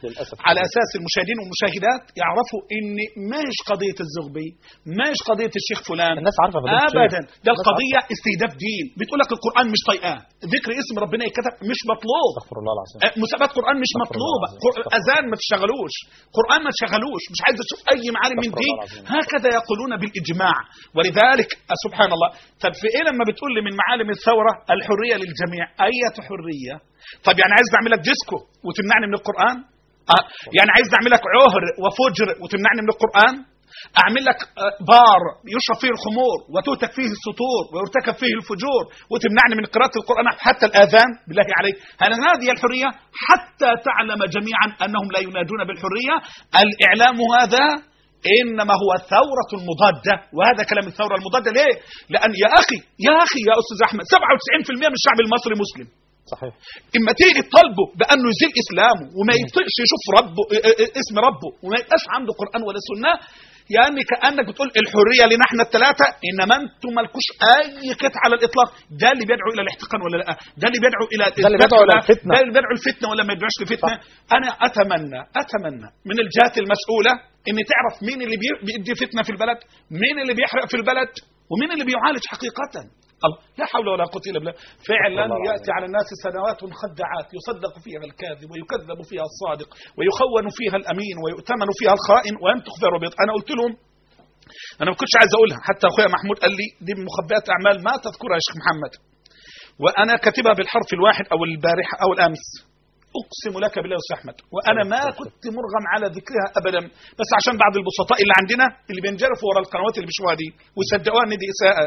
للاسف على اساس المشاهدين والمشاهدات يعرفوا ان ماش قضيه الزغبي ماش قضيه الشيخ فلان الناس عارفه فضيلة الشيخ. ابدا ده الناس القضيه استهداف دين بتقول لك القران مش طايقاه ذكر اسم ربنا يتكتب مش مطلوب استغفر الله العظيم آه، مسابقات قران مش استغفر الله مطلوبه العظيم. قر- استغفر اذان ما تشغلوش قران ما تشغلوش مش عايز اشوف اي معالم من استغفر دي الله العظيم. هكذا يقولون بالاجماع ولذلك آه، سبحان الله طب في ايه لما بتقول لي من معالم الثوره الحريه للجميع اية حريه طب يعني عايز اعمل لك ديسكو وتمنعني من القران آه، يعني عايز اعمل لك عهر وفجر وتمنعني من القران اعمل لك آه، بار يشرب فيه الخمور وتهتك فيه السطور ويرتكب فيه الفجور وتمنعني من قراءه القران حتى الاذان بالله عليك هل هذه الحريه حتى تعلم جميعا انهم لا ينادون بالحريه الاعلام هذا انما هو ثوره مضاده وهذا كلام الثوره المضاده ليه لان يا اخي يا اخي يا استاذ احمد 97% من الشعب المصري مسلم صحيح اما تيجي تطالبه بانه يزيل اسلامه وما يطيقش يشوف ربه اه اه اه اسم ربه وما يبقاش عنده قران ولا سنه يعني كانك بتقول الحريه لنا احنا الثلاثه انما انتم مالكوش اي قطع على الاطلاق ده اللي بيدعو الى الاحتقان ولا لا ده اللي بيدعو الى ده اللي بيدعو إلى الفتنة. ده اللي بيدعو الفتنه ولا ما يدعوش لفتنه انا اتمنى اتمنى من الجهات المسؤوله ان تعرف مين اللي بي- بيدي فتنه في البلد مين اللي بيحرق في البلد ومين اللي بيعالج حقيقه الله لا حول ولا قوه الا بالله فعلا الله ياتي على الناس سنوات خدعات يصدق فيها الكاذب ويكذب فيها الصادق ويخون فيها الامين ويؤتمن فيها الخائن وان تخبر بيض انا قلت لهم انا ما كنتش عايز اقولها حتى اخويا محمود قال لي دي من مخبئات اعمال ما تذكرها يا شيخ محمد وانا كاتبها بالحرف الواحد او البارحه او الامس اقسم لك بالله يا استاذ احمد وانا ما كنت مرغم على ذكرها ابدا بس عشان بعض البسطاء اللي عندنا اللي بينجرفوا ورا القنوات اللي بيشوفوها دي ويصدقوها ان دي اساءه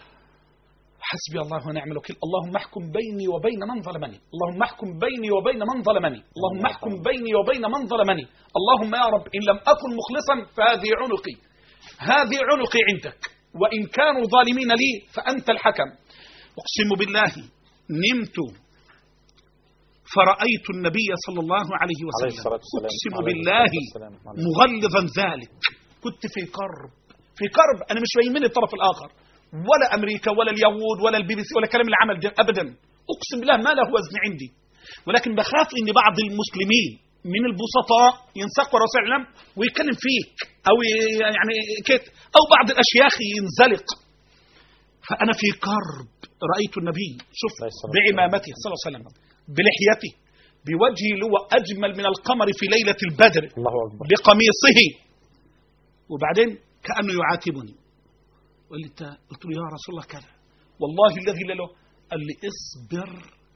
حسبي الله ونعم الوكيل اللهم احكم بيني وبين من ظلمني اللهم احكم بيني وبين من ظلمني اللهم احكم بيني وبين من ظلمني اللهم يا رب ان لم اكن مخلصا فهذه عنقي هذه عنقي عندك وان كانوا ظالمين لي فانت الحكم اقسم بالله نمت فرأيت النبي صلى الله عليه عليه وسلم الصلاة والسلام. أقسم عليه بالله الصلاة والسلام. عليه مغلظا ذلك كنت في كرب في كرب أنا مش يهمني الطرف الآخر ولا أمريكا ولا اليهود ولا البي بي سي ولا كلام اللي عمل ده أبدا أقسم بالله ما له وزن عندي ولكن بخاف إن بعض المسلمين من البسطاء ينساق ورا رسول الله ويتكلم فيك أو ي- يعني كده أو بعض الأشياخ ينزلق فأنا في كرب رأيت النبي شوف عليه الصلاة والسلام. بعمامته صلى الله عليه وسلم بلحيته بوجهه اللي هو أجمل من القمر في ليلة البدر الله اكبر بقميصه وبعدين كأنه يعاتبني قال لي "أنت-" قلت له يا رسول الله كذا والله الذي لا له قال لي اصبر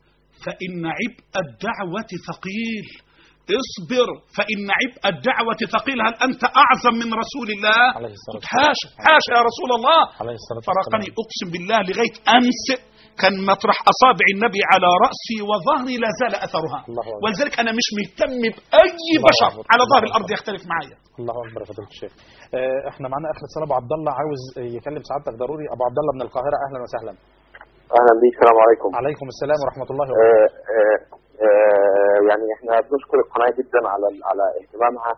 فإن عبء الدعوة ثقيل اصبر فإن عبء الدعوة ثقيل هل أنت أعظم من رسول الله عليه الصلاة قلت حاشا حاشا يا رسول الله عليه الصلاة فرقني والسلام أقسم بالله لغاية أمس كان مطرح أصابع النبي على رأسي وظهري لا زال أثرها الله أكبر. ولذلك أنا مش مهتم بأي بشر أكبر. على ظهر الله الأرض أكبر. يختلف معايا الله اكبر يا فضيله الشيخ آه، احنا معانا اخر اتصال ابو عبد الله عاوز يكلم سعادتك ضروري ابو عبد الله من القاهره اهلا وسهلا اهلا بيك السلام عليكم عليكم السلام ورحمه الله وبركاته آه، آه، آه، يعني احنا بنشكر القناه جدا على على اهتمامها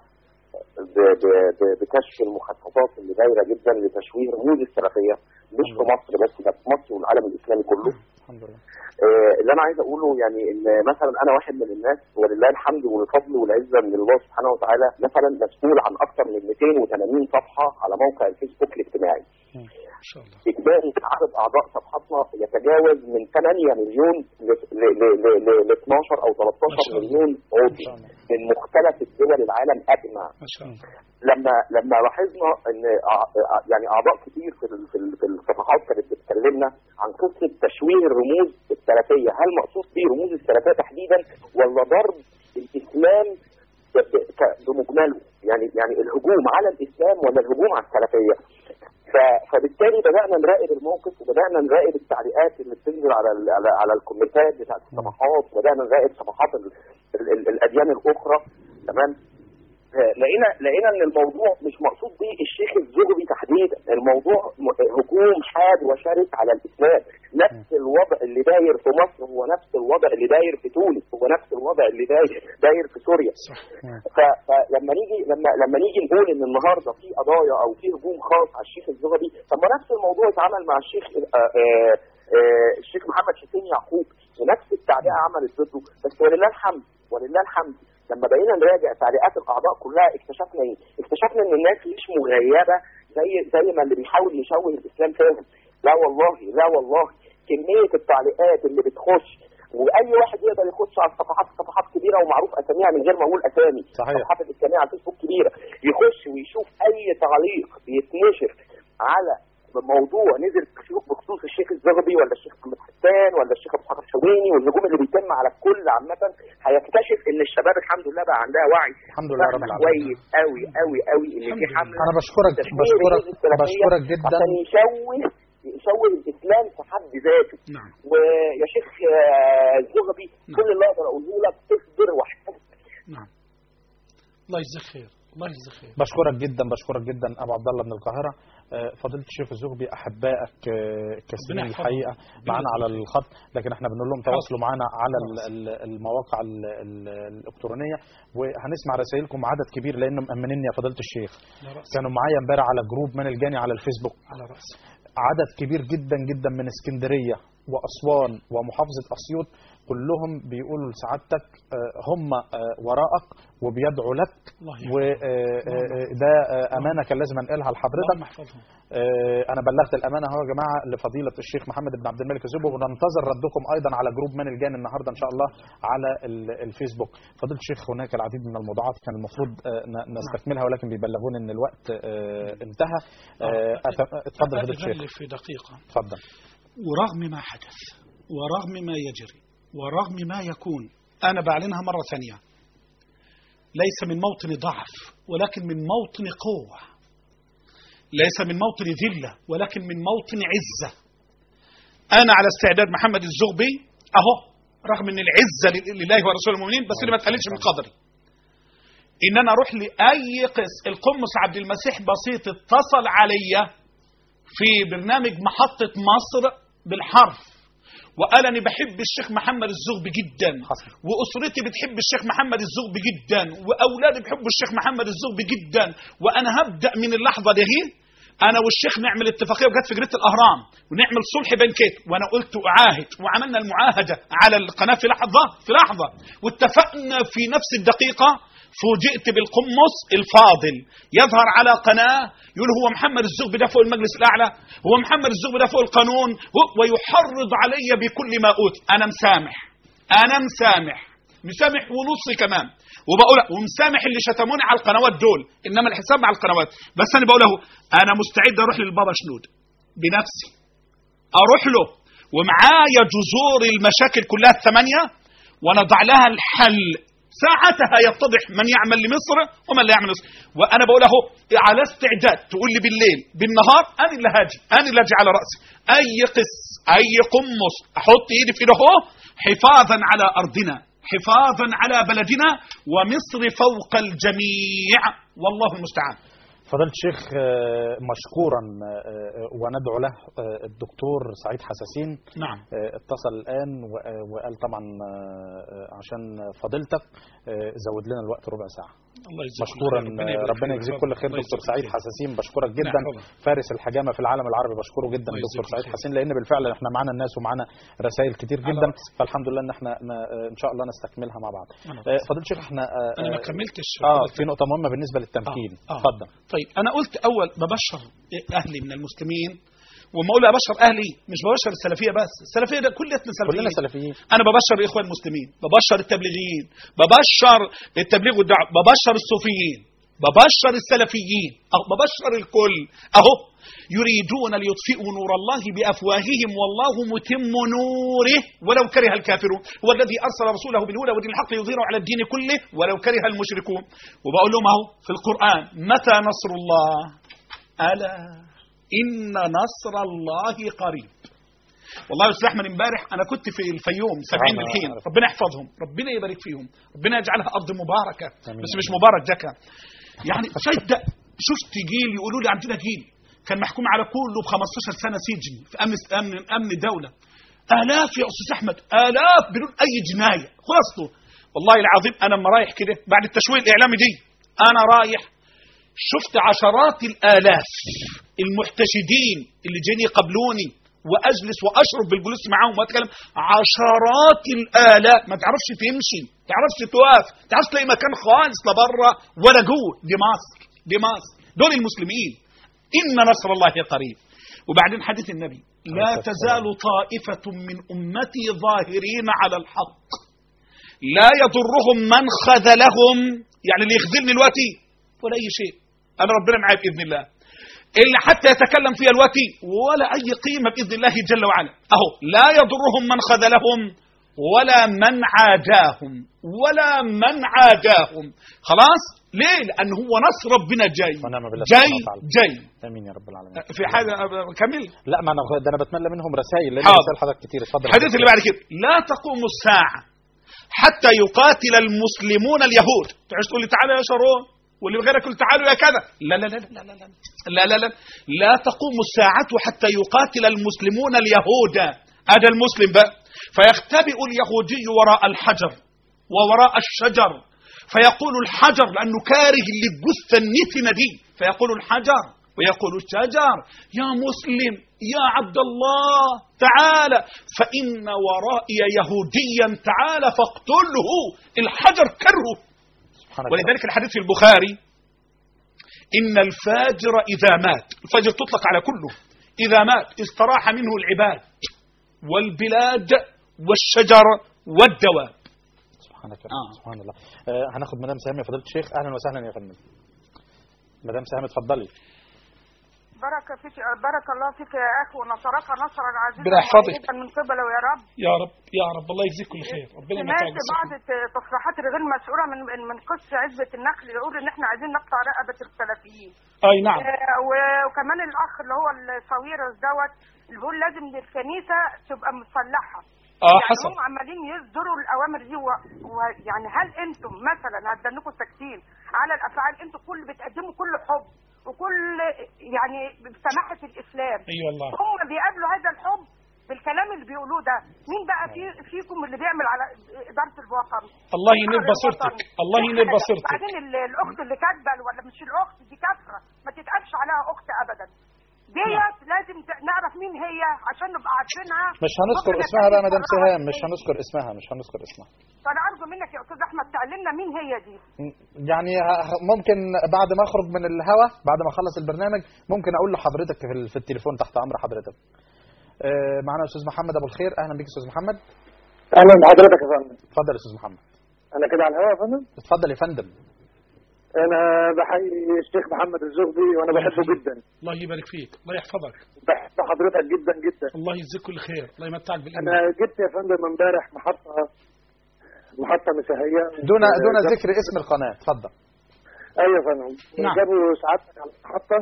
ب- ب- ب- بكشف المخططات اللي دايره جدا لتشويه رموز السلفيه مش في مصر بس ده في مصر والعالم الاسلامي كله الحمد لله آه، اللي انا عايز اقوله يعني ان مثلا انا واحد من الناس ولله الحمد والفضل والعزه من الله سبحانه وتعالى مثلا مسؤول عن اكثر من 280 صفحه على موقع الفيسبوك الاجتماعي إن شاء الله اجمالي عدد اعضاء صفحتنا يتجاوز من 8 مليون ل ل- ل- ل- ل- ل 12 او ما شاء 13 الله. مليون عضو ما شاء الله. من مختلف الدول العالم اجمع ما شاء الله لما لما لاحظنا ان أع- أع- يعني اعضاء كتير في ال- في ال- في الصفحات كانت بتكلمنا عن قصه تشويه الرموز السلفيه، هل مقصود به رموز السلفيه تحديدا ولا ضرب الاسلام ب- ب- ك- بمجمله؟ يعني يعني الهجوم على الاسلام ولا الهجوم على السلفيه؟ ف- فبالتالي بدانا نراقب الموقف وبدانا نراقب التعليقات اللي بتنزل على ال على, على الكومنتات بتاعت الصفحات وبدانا نراقب صفحات ال ال ال الاديان الاخرى تمام لقينا لقينا ان الموضوع مش مقصود به الشيخ الزغبي تحديدا، الموضوع م- هجوم حاد وشرس على الاسلام، نفس الوضع اللي داير في مصر هو نفس الوضع اللي داير في تونس، هو نفس الوضع اللي داير داير في سوريا. ف- فلما نيجي لما لما نيجي نقول ان النهارده في قضايا او في هجوم خاص على الشيخ الزغبي، طب ما نفس الموضوع اتعمل مع الشيخ آه، آه، آه، الشيخ محمد حسين يعقوب ونفس التعليقه عملت ضده بس ولله الحمد ولله الحمد لما بقينا نراجع تعليقات الاعضاء كلها اكتشفنا ايه؟ اكتشفنا ان الناس مش مغيبه زي زي ما اللي بيحاول يشوه الاسلام فاهم لا والله لا والله كميه التعليقات اللي بتخش واي واحد يقدر يخش على الصفحات صفحات كبيره ومعروف اساميها من غير ما اقول اسامي صحيح. الصفحات الاسلاميه على الفيسبوك كبيره يخش ويشوف اي تعليق بيتنشر على موضوع نزل بخصوص- بخصوص الشيخ الزغبي ولا الشيخ محمد حسان ولا الشيخ ابو اسحاق الحويني والهجوم اللي بيتم على الكل عامه هيكتشف ان الشباب الحمد لله بقى عندها وعي الحمد لله رب فاهم العالمين. كويس قوي قوي قوي ان في الحمد حمله انا بشكرك تشويه بشكرك للجزء السلفية بشكرك جدا عشان يشوه يشوه الاسلام في حد ذاته نعم ويا شيخ آه، الزغبي نعم. كل اللي اقدر اقوله لك اصبر واحتسب نعم الله يجزيك خير الله يجزيك خير بشكرك جدا بشكرك جدا ابو عبد الله من القاهره آه، فضيله الشيخ الزغبي احبائك آه، كثيرين ربنا يحفظهم. الحقيقه معانا على الخط لكن احنا بنقول لهم تواصلوا معانا على ال- خلاص. ال- المواقع ال- ال- الالكترونيه وهنسمع رسائلكم عدد كبير لان مأمنين يا فضيله الشيخ على رأسي كانوا معايا امبارح على جروب من الجاني على الفيسبوك على رأسي عدد كبير جدا جدا من اسكندريه واسوان ومحافظه اسيوط كلهم بيقولوا لسعادتك آه، هم آه، وراءك وبيدعوا لك الله يحفظهم. وده امانه كان لازم انقلها لحضرتك اللهم احفظهم آه، انا بلغت الامانه اهو يا جماعه لفضيله الشيخ محمد بن عبد الملك الزبو وننتظر ردكم ايضا على جروب من الجان النهارده ان شاء الله على ال- الفيسبوك فضيله الشيخ هناك العديد من الموضوعات كان المفروض آه، ن- نستكملها ولكن بيبلغوني ان الوقت آه، انتهى آه، أت- اتفضل فضيله الشيخ أغلف في دقيقة اتفضل ورغم ما حدث ورغم ما يجري ورغم ما يكون أنا بعلنها مرة ثانية ليس من موطن ضعف ولكن من موطن قوة ليس من موطن ذلة ولكن من موطن عزة أنا على استعداد محمد الزغبي أهو رغم أن العزة لل- لله ورسوله المؤمنين بس اللي ما تقللش من قدري إن أنا أروح لأي قس القمص عبد المسيح بسيط اتصل عليا في برنامج محطة مصر بالحرف وقال أنا بحب الشيخ محمد الزغبي جدا حصل. وأسرتي بتحب الشيخ محمد الزغبي جدا وأولادي بيحبوا الشيخ محمد الزغبي جدا وأنا هبدأ من اللحظة دي أنا والشيخ نعمل اتفاقية وجت في جريدة الأهرام ونعمل صلح بنكيت وأنا قلت أعاهد وعملنا المعاهدة على القناة في لحظة في لحظة واتفقنا في نفس الدقيقة فوجئت بالقمص الفاضل يظهر على قناة يقول هو محمد الزغبي ده فوق المجلس الأعلى هو محمد الزغبي ده فوق القانون هو- ويحرض علي بكل ما أوتي أنا مسامح أنا مسامح مسامح ونص كمان وبقول ومسامح اللي شتموني على القنوات دول انما الحساب مع القنوات بس انا بقول له انا مستعد اروح للبابا شنود بنفسي اروح له ومعايا جذور المشاكل كلها الثمانيه ونضع لها الحل ساعتها يتضح من يعمل لمصر ومن لا يعمل لمصر وانا بقول له على استعداد تقول لي بالليل بالنهار انا اللي هاجي انا اللي هاجي على راسي اي قس اي قمص احط ايدي في ايده هو حفاظا على ارضنا حفاظا على بلدنا ومصر فوق الجميع والله المستعان فضيله الشيخ آه، مشكورا آه، آه، وندعو له آه، الدكتور سعيد حساسين نعم آه، اتصل الان و- آه، وقال طبعا آه، آه، عشان فضيلتك آه، زود لنا الوقت ربع ساعه الله يجزيك مشكورا خير. آه، ربنا يجزيك كل خير الله دكتور يجزيك سعيد خير. حساسين بشكرك جدا نعم، طبعا. فارس الحجامه في العالم العربي بشكره جدا الله دكتور يجزيك سعيد خير. حسين لان بالفعل احنا معانا الناس ومعانا رسائل كتير على جدا رأسي. فالحمد لله ان احنا ن- آه، ان شاء الله نستكملها مع بعض على آه، فضيله الشيخ احنا آه، انا ما آه، كملتش اه في نقطه مهمه بالنسبه للتمكين آه، آه. اتفضل طيب انا قلت اول ببشر اهلي من المسلمين وما اقول ابشر اهلي مش ببشر السلفيه بس السلفيه ده كلنا سلفيين كلنا سلفيين انا ببشر الاخوان المسلمين ببشر التبليغيين ببشر التبليغ والدعوه ببشر الصوفيين ببشر السلفيين أو ببشر الكل اهو يريدون ليطفئوا نور الله بافواههم والله متم نوره ولو كره الكافرون هو الذي ارسل رسوله بالهدى ودين الحق ليظهره على الدين كله ولو كره المشركون وبقول لهم اهو في القران متى نصر الله الا ان نصر الله قريب والله يا استاذ احمد امبارح انا كنت في الفيوم سبعين أنا بالحين عارف. ربنا يحفظهم ربنا يبارك فيهم ربنا يجعلها ارض مباركه آمين. بس مش مبارك دكا يعني صدق شفت جيل يقولوا لي عندنا جيل كان محكوم على كله ب 15 سنه سجن في امن امن امن دوله الاف يا استاذ احمد الاف بدون اي جنايه خلاصته والله العظيم انا لما رايح كده بعد التشويه الاعلامي دي انا رايح شفت عشرات الالاف المحتشدين اللي جايين يقابلوني واجلس واشرب بالجلوس معاهم واتكلم عشرات الالاف ما تعرفش تمشي ما تعرفش تقف ما تعرفش تلاقي مكان خالص لا بره ولا جوه دي مصر دي مصر دول المسلمين ان نصر الله قريب وبعدين حديث النبي لا تزال طائفة من أمتي ظاهرين على الحق لا يضرهم من خذلهم يعني اللي يخذلني دلوقتي ولا أي شيء أنا ربنا معايا بإذن الله اللي حتى يتكلم فيها دلوقتي ولا أي قيمة بإذن الله جل وعلا أهو لا يضرهم من خذلهم ولا من عاداهم ولا من عاداهم خلاص ليه لأن هو نصر ربنا جاي ونعم بالله جاي سبحانه وتعالى. جاي امين يا رب العالمين في حاجة كمل لا ما انا ده انا بتملى منهم رسائل لان حاضر. رسائل حضرتك كتير اتفضل الحديث اللي بعد كده لا تقوم الساعة حتى يقاتل المسلمون اليهود تعيش تقول لي تعالى يا شارون واللي غيرك يقول تعالوا يا كذا لا لا لا لا لا لا لا لا لا لا تقوم الساعة حتى يقاتل المسلمون اليهود هذا المسلم بقى فيختبئ اليهودي وراء الحجر ووراء الشجر فيقول الحجر لأنه كاره للجثة النتنة دي فيقول الحجر ويقول الشجر يا مسلم يا عبد الله تعالى فإن ورائي يهوديا تعالى فاقتله الحجر كره سبحانك ولذلك الحديث في البخاري إن الفاجر إذا مات الفاجر تطلق على كله إذا مات استراح منه العباد والبلاد والشجر والدواب سبحانك آه. آه. سبحان الله آه هناخد مدام سهام يا فضيله الشيخ اهلا وسهلا يا فندم مدام سهام اتفضلي بارك فيك بارك الله فيك يا اخي ونصرك نصرا عزيزا ربنا يحفظك. وعزيزا من قبله يا رب يا رب يا رب الله يجزيك كل خير ربنا سمعت يمتعك بعض بالصحة الت- التصريحات الغير مسؤوله من من قس عزبه النخل يقول ان احنا عايزين نقطع رقبه السلفيين أي نعم آه، و- وكمان الاخ اللي هو الصويرس دوت اللي بيقول لازم الكنيسه تبقى مسلحه آه يعني حسن هم عمالين يصدروا الاوامر دي و- ويعني هل انتم مثلا هتدنكم ساكتين على الافعال انتم كل بتقدموا كل حب وكل يعني بسماحه الاسلام أي والله هم بيقابلوا هذا الحب بالكلام اللي بيقولوه ده مين بقى في فيكم اللي بيعمل على اداره الوطن الله ينير على بصيرتك الوطن. الله ينير بصيرتك بعدين ال- الاخت اللي كاتبه ولا مش الاخت دي كافره ما تتقالش عليها اخت ابدا ديت لازم ت- نعرف مين هي عشان نبقى عارفينها مش هنذكر ممكن اسمها بقى مدام نتكلم سهام عنها مش إزاي. هنذكر اسمها مش هنذكر اسمها فانا ارجو منك يا استاذ احمد تعلمنا مين هي دي م- يعني ه- ه- ممكن بعد ما اخرج من الهوا بعد ما اخلص البرنامج ممكن اقول لحضرتك في ال- في التليفون تحت امر حضرتك آه، معنا استاذ محمد ابو الخير اهلا بيك استاذ محمد اهلا بحضرتك يا فندم اتفضل يا استاذ محمد انا كده على الهواء يا فندم اتفضل يا فندم انا بحيي الشيخ محمد الزغبي وانا بحبه جدا الله يبارك فيك الله يحفظك بحب حضرتك جدا جدا الله يجزيك كل خير الله يمتعك انا بالإيمان جبت يا فندم امبارح محطه محطه مسيحيه دون دون ذكر اسم القناه اتفضل ايوه يا فندم نعم. جابوا سعادتك على المحطه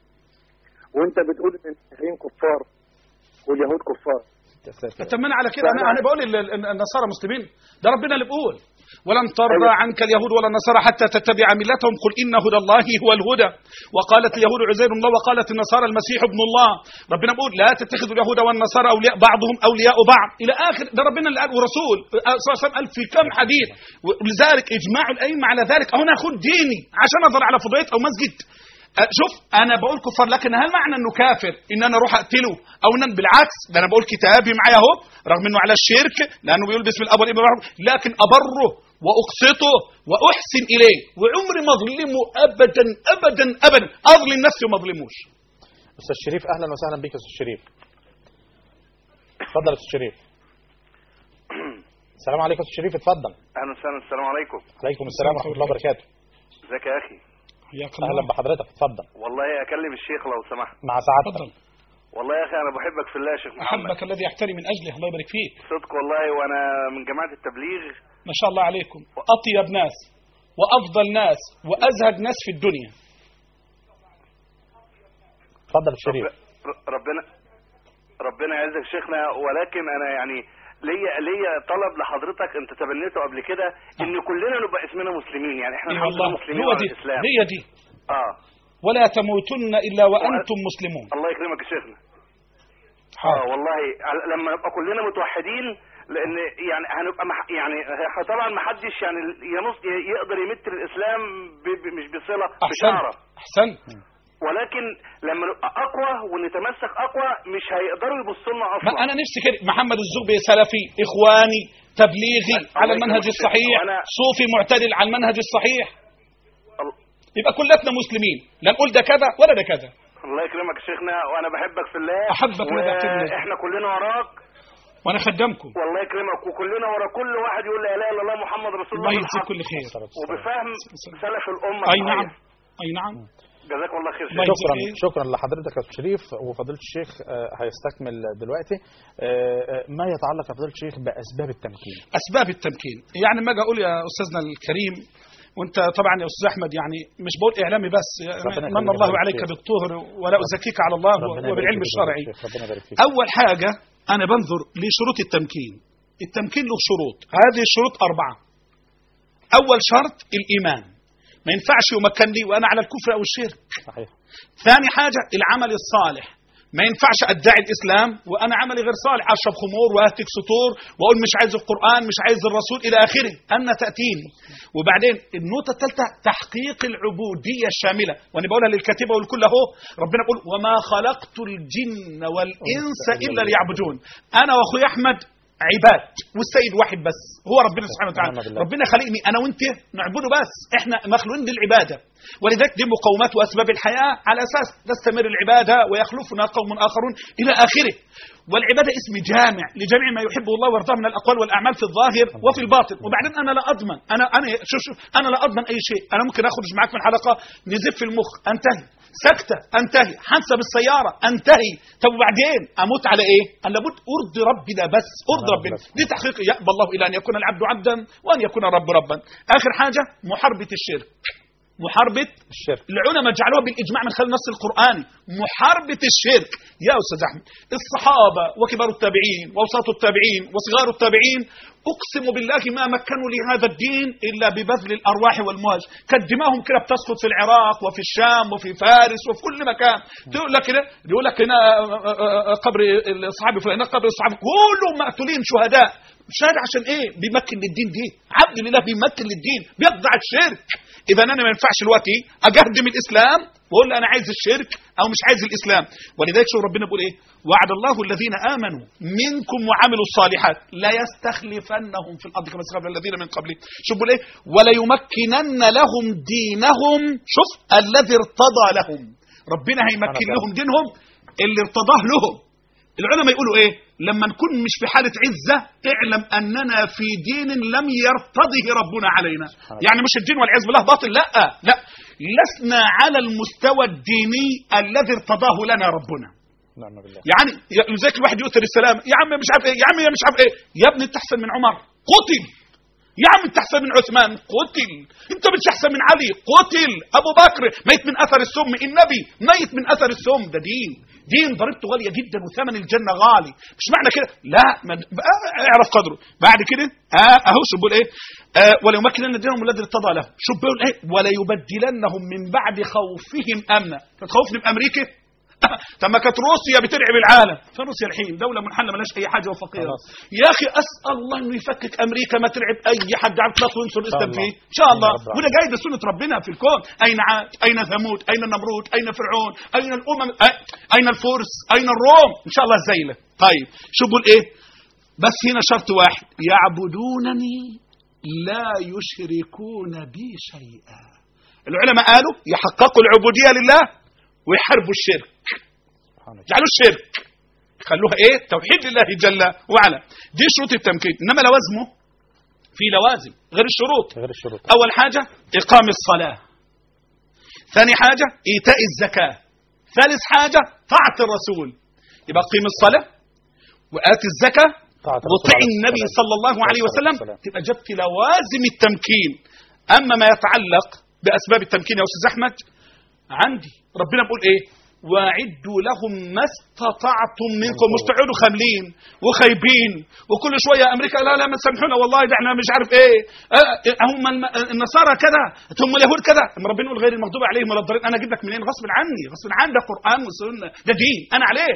وانت بتقول ان المسيحيين كفار واليهود كفار يا ساتر. اتمنى على كده انا انا بقول ال- ال- النصارى مسلمين ده ربنا اللي بيقول ولن ترضى أيوة. عنك اليهود ولا النصارى حتى تتبع ملتهم قل ان هدى الله هو الهدى وقالت اليهود عزير الله وقالت النصارى المسيح ابن الله ربنا بيقول لا تتخذوا اليهود والنصارى اولياء بعضهم اولياء بعض الى اخر ده ربنا اللي قال ورسول صلى الله عليه وسلم قال في كم حديث ولذلك اجماع الائمه على ذلك اهو انا اخد ديني عشان اظهر على فضيله او مسجد أه، شوف انا بقول كفار لكن هل معنى انه كافر ان انا اروح اقتله او ان أنا بالعكس ده انا بقول كتابي معايا اهو رغم انه على الشرك لانه بيقول باسم الاب والابن والروح القدس، لكن ابره واقسطه واحسن اليه وعمري ما اظلمه ابدا ابدا ابدا اظلم نفسي وما اظلموش استاذ شريف اهلا وسهلا بك يا استاذ شريف اتفضل يا استاذ شريف السلام عليكم يا استاذ شريف اتفضل اهلا وسهلا السلام عليكم عليكم السلام ورحمه الله وبركاته ازيك يا اخي حياك اهلا الله بحضرتك اتفضل والله اكلم الشيخ لو سمحت مع سعادتك تفضل والله يا اخي انا بحبك في الله يا شيخ محمد احبك الذي يحتري من اجله الله يبارك فيك صدق والله وانا من جماعه التبليغ ما شاء الله عليكم اطيب ناس وافضل ناس وازهد ناس في الدنيا اتفضل يا شريف رب- ربنا ربنا يعزك شيخنا ولكن انا يعني ليا ليا طلب لحضرتك انت تبنيته قبل كده ان كلنا نبقى اسمنا مسلمين يعني احنا اي الحمد لله والله مسلمين هو على دي الاسلام هي دي اه ولا تموتن الا وانتم مسلمون الله يكرمك يا شيخنا اه حاضر والله على- لما نبقى كلنا متوحدين لان يعني هنبقى مح يعني ه- طبعا ما حدش يعني ينص يقدر يمت الاسلام ب ب مش بصله احسن بشعره احسن ولكن لما نبقى اقوى ونتمسك اقوى مش هيقدروا يبصوا لنا ما اصلا انا نفسي كده محمد الزغبي سلفي اخواني تبليغي الله على المنهج يكرمك. الصحيح وأنا- صوفي معتدل على المنهج الصحيح ال- يبقى كلتنا مسلمين لا نقول ده كذا ولا ده كذا الله يكرمك يا شيخنا وانا بحبك في الله أحبك ولا تكرمني. واحنا كلنا وراك وانا خدمكم والله يكرمك وكلنا ورا كل واحد يقول لا اله الا الله محمد رسول الله الله يجزيك بالحق كل خير وبفهم سلف الامه اي الصحيح. نعم اي نعم جزاكم الله خير الله شيخ. شكرا يجزيك. شكرا لحضرتك يا أستاذ شريف وفضيله الشيخ آه، هيستكمل دلوقتي آه، آه، ما يتعلق يا فضيله الشيخ باسباب التمكين اسباب التمكين يعني ما اجي اقول يا استاذنا الكريم وانت طبعا يا استاذ احمد يعني مش بقول اعلامي بس ربنا من يخليك الله يا عليك شيخ. بالطهر ولا ازكيك على الله ربنا يبارك وبالعلم فيك يا الشرعي شيخ، ربنا يبارك فيك اول حاجه انا بنظر لشروط التمكين التمكين له شروط هذه الشروط اربعه اول شرط الايمان ما ينفعش يمكن لي وانا على الكفر او الشرك صحيح ثاني حاجة العمل الصالح ما ينفعش ادعي الاسلام وانا عملي غير صالح اشرب خمور واهتك سطور واقول مش عايز القران مش عايز الرسول الى اخره ان تاتيني وبعدين النقطه الثالثه تحقيق العبوديه الشامله وانا بقولها للكاتبه والكل اهو ربنا بيقول وما خلقت الجن والانس الا ليعبدون انا واخويا احمد عباد والسيد واحد بس هو ربنا سبحانه وتعالى سبحان الله. ربنا خلقني انا وانت نعبده بس احنا مخلوقين للعباده ولذلك دي مقومات واسباب الحياه على اساس تستمر العباده ويخلفنا قوم اخرون الى اخره والعباده اسم جامع لجميع ما يحبه الله ويرضاه من الاقوال والاعمال في الظاهر وفي الباطن وبعدين انا لا اضمن انا انا شوف شوف انا لا اضمن اي شيء انا ممكن اخرج معاك من حلقه نزف المخ انتهي سكتة انتهي حادثة بالسيارة انتهي طب وبعدين اموت على ايه انا لابد ارضي ربنا بس ارضي نعم، ربنا بس. دي تحقيق يأبى الله الى ان يكون العبد عبدا وان يكون الرب ربا اخر حاجة محاربة الشرك محاربة الشرك العلماء جعلوها بالاجماع من خلال النص القراني محاربه الشرك يا استاذ احمد الصحابه وكبار التابعين واوساط التابعين وصغار التابعين اقسم بالله ما مكنوا لهذا الدين الا ببذل الارواح والمهج كانت دماؤهم كده بتسقط في العراق وفي الشام وفي فارس وفي كل مكان تقول لك كده يقول لك هنا آه، آه، آه، قبر الصحابي فلان هنا قبر الصحابي كلهم مقتولين شهداء شهداء عشان ايه بيمكن للدين دي عبد لله بيمكن للدين بيخضع الشرك اذا انا ما ينفعش دلوقتي اجهدم الاسلام واقول له انا عايز الشرك او مش عايز الاسلام ولذلك شوف ربنا بيقول ايه وعد الله الذين امنوا منكم وعملوا الصالحات لا يستخلفنهم في الارض كما استخلف الذين من قبلهم شوف بيقول ايه ولا يمكنن لهم دينهم شوف الذي ارتضى لهم ربنا هيمكن سبحان الله. لهم دينهم اللي ارتضاه لهم العلماء يقولوا ايه لما نكون مش في حالة عزة اعلم أننا في دين لم يرتضه ربنا علينا سبحان الله. يعني مش الدين والعياذ بالله باطل لا لا لسنا على المستوى الديني الذي ارتضاه لنا ربنا نعم بالله يعني لذلك الواحد يؤثر السلام يا عم مش عارف ايه يا عم مش عارف ايه يا ابني انت احسن من عمر قتل يا عم انت احسن من عثمان قتل انت مش احسن من علي قتل ابو بكر ميت من اثر السم النبي ميت من اثر السم ده دين دين ضريبته غاليه جدا وثمن الجنه غالي مش معنى كده لا من اعرف قدره بعد كده اه اهو شو بيقول ايه آه ولا يمكنن دينهم الذي ارتضى له شو بيقول ايه ولا يبدلنهم من بعد خوفهم امنا كانت خوفنا بامريكا طب ما كانت روسيا بترعب العالم فروسيا الحين دوله منحله ملهاش اي حاجه وفقيره خلاص. يا اخي اسال الله انه يفكك امريكا ما ترعب اي حد عارف تطلع وينصر الاسلام الله. فيه ان شاء الله يا رب وده جاي ده سنه ربنا في الكون اين عاد اين ثمود اين نمرود اين فرعون اين الامم أي- اين الفرس اين الروم ان شاء الله زيله طيب شو بقول ايه بس هنا شرط واحد يعبدونني لا يشركون بي شيئا العلماء قالوا يحققوا العبوديه لله ويحاربوا الشرك سبحان الله جعلوا الشرك خلوها ايه توحيد لله جل وعلا دي شروط التمكين انما لوازمه في لوازم غير الشروط غير الشروط اول حاجه اقام الصلاه ثاني حاجه ايتاء الزكاه ثالث حاجه طاعه الرسول يبقى قيم الصلاه وات الزكاه طاعة الرسول وطع عليه النبي الصلاة صلى الله عليه والسلام. وسلم والسلام. تبقى جبت لوازم التمكين اما ما يتعلق باسباب التمكين يا استاذ احمد عندي ربنا بيقول ايه واعدوا لهم ما استطعتم منكم مش تقعدوا خاملين وخايبين وكل شويه امريكا لا لا ما تسامحونا والله ده احنا مش عارف ايه آه، هم الم- النصارى كذا هم اليهود كذا اما ربنا يقول غير المغضوب عليهم ولا الضالين انا اجيب لك منين غصب عني غصب عني ده قران وسنه ده دين انا عليه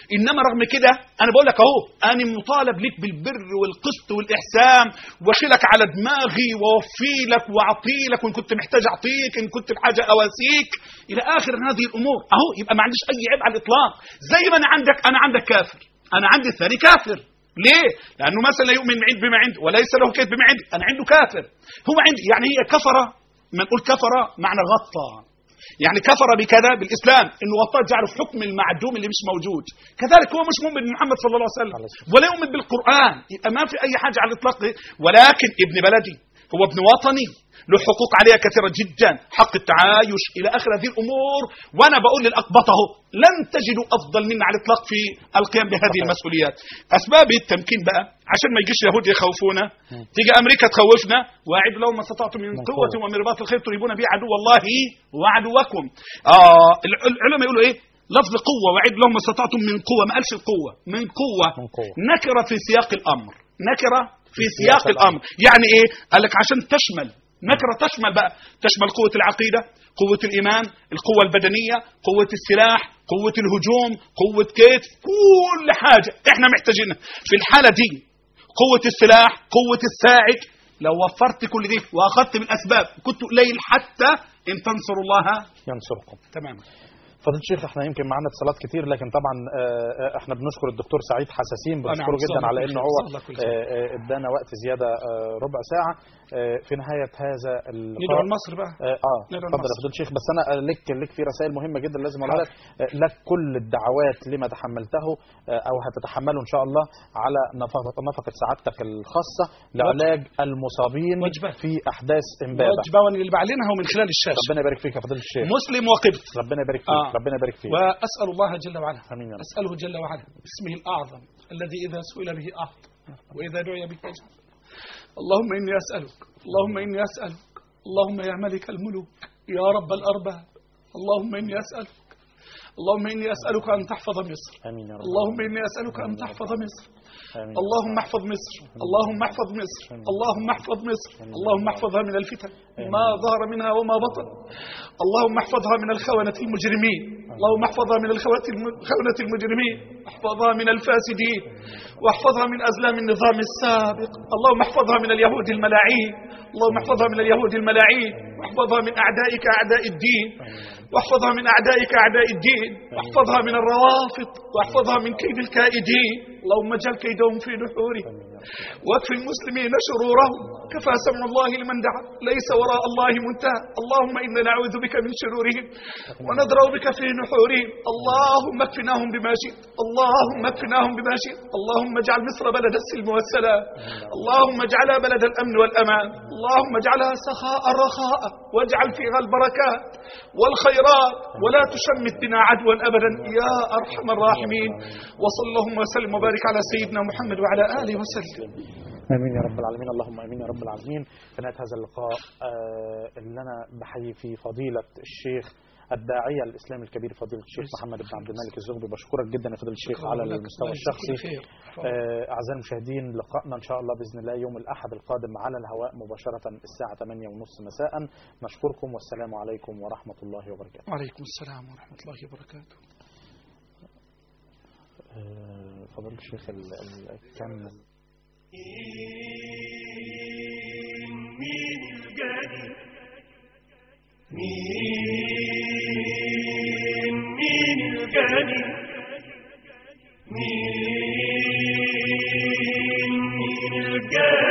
انما رغم كده انا بقول لك اهو انا مطالب لك بالبر والقسط والاحسان واشيلك على دماغي واوفي لك واعطي لك وان كنت محتاج اعطيك ان كنت بحاجه اواسيك الى اخر هذه الامور اهو يبقى ما عنديش اي عيب على الاطلاق زي ما انا عندك انا عندك كافر انا عندي الثاني كافر ليه؟ لأنه مثلا لا يؤمن عند بما عندي وليس له كيف بما عندي، أنا عنده كافر. هو عندي يعني هي كفرة ما نقول كفرة معنى غطى. يعني كفر بكذا بالإسلام إنه غطاه جعله في حكم المعدوم اللي مش موجود. كذلك هو مش مؤمن بمحمد صلى الله عليه وسلم ولا يؤمن بالقرآن، يبقى ما في أي حاجة على الإطلاق دي. ولكن ابن بلدي هو ابن وطني له حقوق عليها كثيرة جدا حق التعايش إلى آخر هذه الأمور وأنا بقول للأقبطة اهو لن تجدوا أفضل منا على الإطلاق في القيام بهذه المسؤوليات أسباب التمكين بقى عشان ما يجيش اليهود يخوفونا تيجي أمريكا تخوفنا وأعد لهم ما استطعتم من من قوة قوة. ومن رباط الخير تريبون به عدو الله وعدوكم آه الع- العلماء يقولوا إيه لفظ قوة وعد لهم ما استطعتم من قوة ما قالش القوة من قوة من قوة. نكرة في سياق الأمر نكرة في في سياق سياق الأمر يعني إيه قال لك عشان تشمل نكرة تشمل بقى تشمل قوة العقيدة قوة الإيمان القوة البدنية قوة السلاح قوة الهجوم قوة كيف كل حاجة احنا محتاجينها في الحالة دي قوة السلاح قوة الساعد لو وفرت كل دي واخذت بالاسباب كنت قليل حتى ان تنصروا الله ينصركم تماما فضيله الشيخ احنا يمكن معانا اتصالات كتير لكن طبعا آه، آه، احنا بنشكر الدكتور سعيد حساسين بنشكره نعم، جدا جزاه على الله انه خير، هو جزاه الله كل خير. آه، آه، ادانا وقت زياده آه، ربع ساعه آه، في نهايه هذا اللقاء ندعو لمصر بقى اه آه، ندعو اتفضل يا لمصر. فضيله الشيخ بس انا آه، لك لك في رسائل مهمه جدا لازم اقولها لك آه، لك كل الدعوات لما تحملته آه، او هتتحمله ان شاء الله على نفقه نفقه سعادتك الخاصه لعلاج المصابين وجبة. في احداث امبابه وجبة اللي بعلنها من خلال الشاشة ربنا يبارك فيك يا فضيله الشيخ مسلم وقبط ربنا يبارك فيك آه. ربنا يبارك فيك وأسأل الله جل وعلا آمين يا رب. أسأله جل وعلا باسمه الأعظم الذي إذا سئل به أعطى وإذا دعي به أجاب اللهم إني أسألك اللهم إني أسألك اللهم يا ملك الملوك يا رب الأرباب اللهم إني أسألك اللهم إني أسألك أن تحفظ مصر امين يا رب اللهم إني أسألك أن تحفظ مصر آمين. اللهم احفظ مصر اللهم احفظ مصر اللهم احفظ مصر اللهم احفظها من الفتن ما ظهر منها وما بطن اللهم احفظها من الخونة المجرمين اللهم احفظها من الخونة الم- الخونة المجرمين احفظها من الفاسدين واحفظها من أزلام النظام السابق اللهم احفظها من اليهود الملاعين اللهم احفظها من اليهود الملاعين واحفظها من أعدائك أعداء الدين واحفظها من أعدائك أعداء الدين واحفظها من الروافض واحفظها من كيد الكائدين اللهم اجعل كيدهم في نحورهم واكفي المسلمين شرورهم كفى سمع الله لمن دعا ليس وراء الله منتهى اللهم إنا نعوذ بك من شرورهم ونضرب بك في نحورهم اللهم اكفناهم بما شئت اللهم اكفناهم بما شئت اللهم اجعل مصر بلد السلم والسلام اللهم اجعلها بلد الأمن والأمان اللهم اجعلها سخاء رخاء واجعل فيها البركات والخيرات ولا تشمت بنا عدوا أبدا يا أرحم الراحمين وصلى اللهم وسلم وبارك على سيدنا محمد وعلى آله وسلم امين يا رب العالمين اللهم امين يا رب العالمين في نهايه هذا اللقاء آه، اللي انا بحيي فيه فضيله الشيخ الداعية الإسلامي الكبير فضيلة الشيخ محمد بن عبد الملك الزغبي بشكرك جدا يا فضيلة الشيخ على لك. المستوى الله يجزيك الشخصي خير. آه، أعزائي المشاهدين لقائنا إن شاء الله بإذن الله يوم الأحد القادم على الهواء مباشرة الساعة 8 ونص مساء نشكركم والسلام عليكم ورحمة الله وبركاته وعليكم السلام ورحمة الله وبركاته آه، فضيلة الشيخ ال- ال- كان مين الجاني مين مين الجاني مين مين الجاني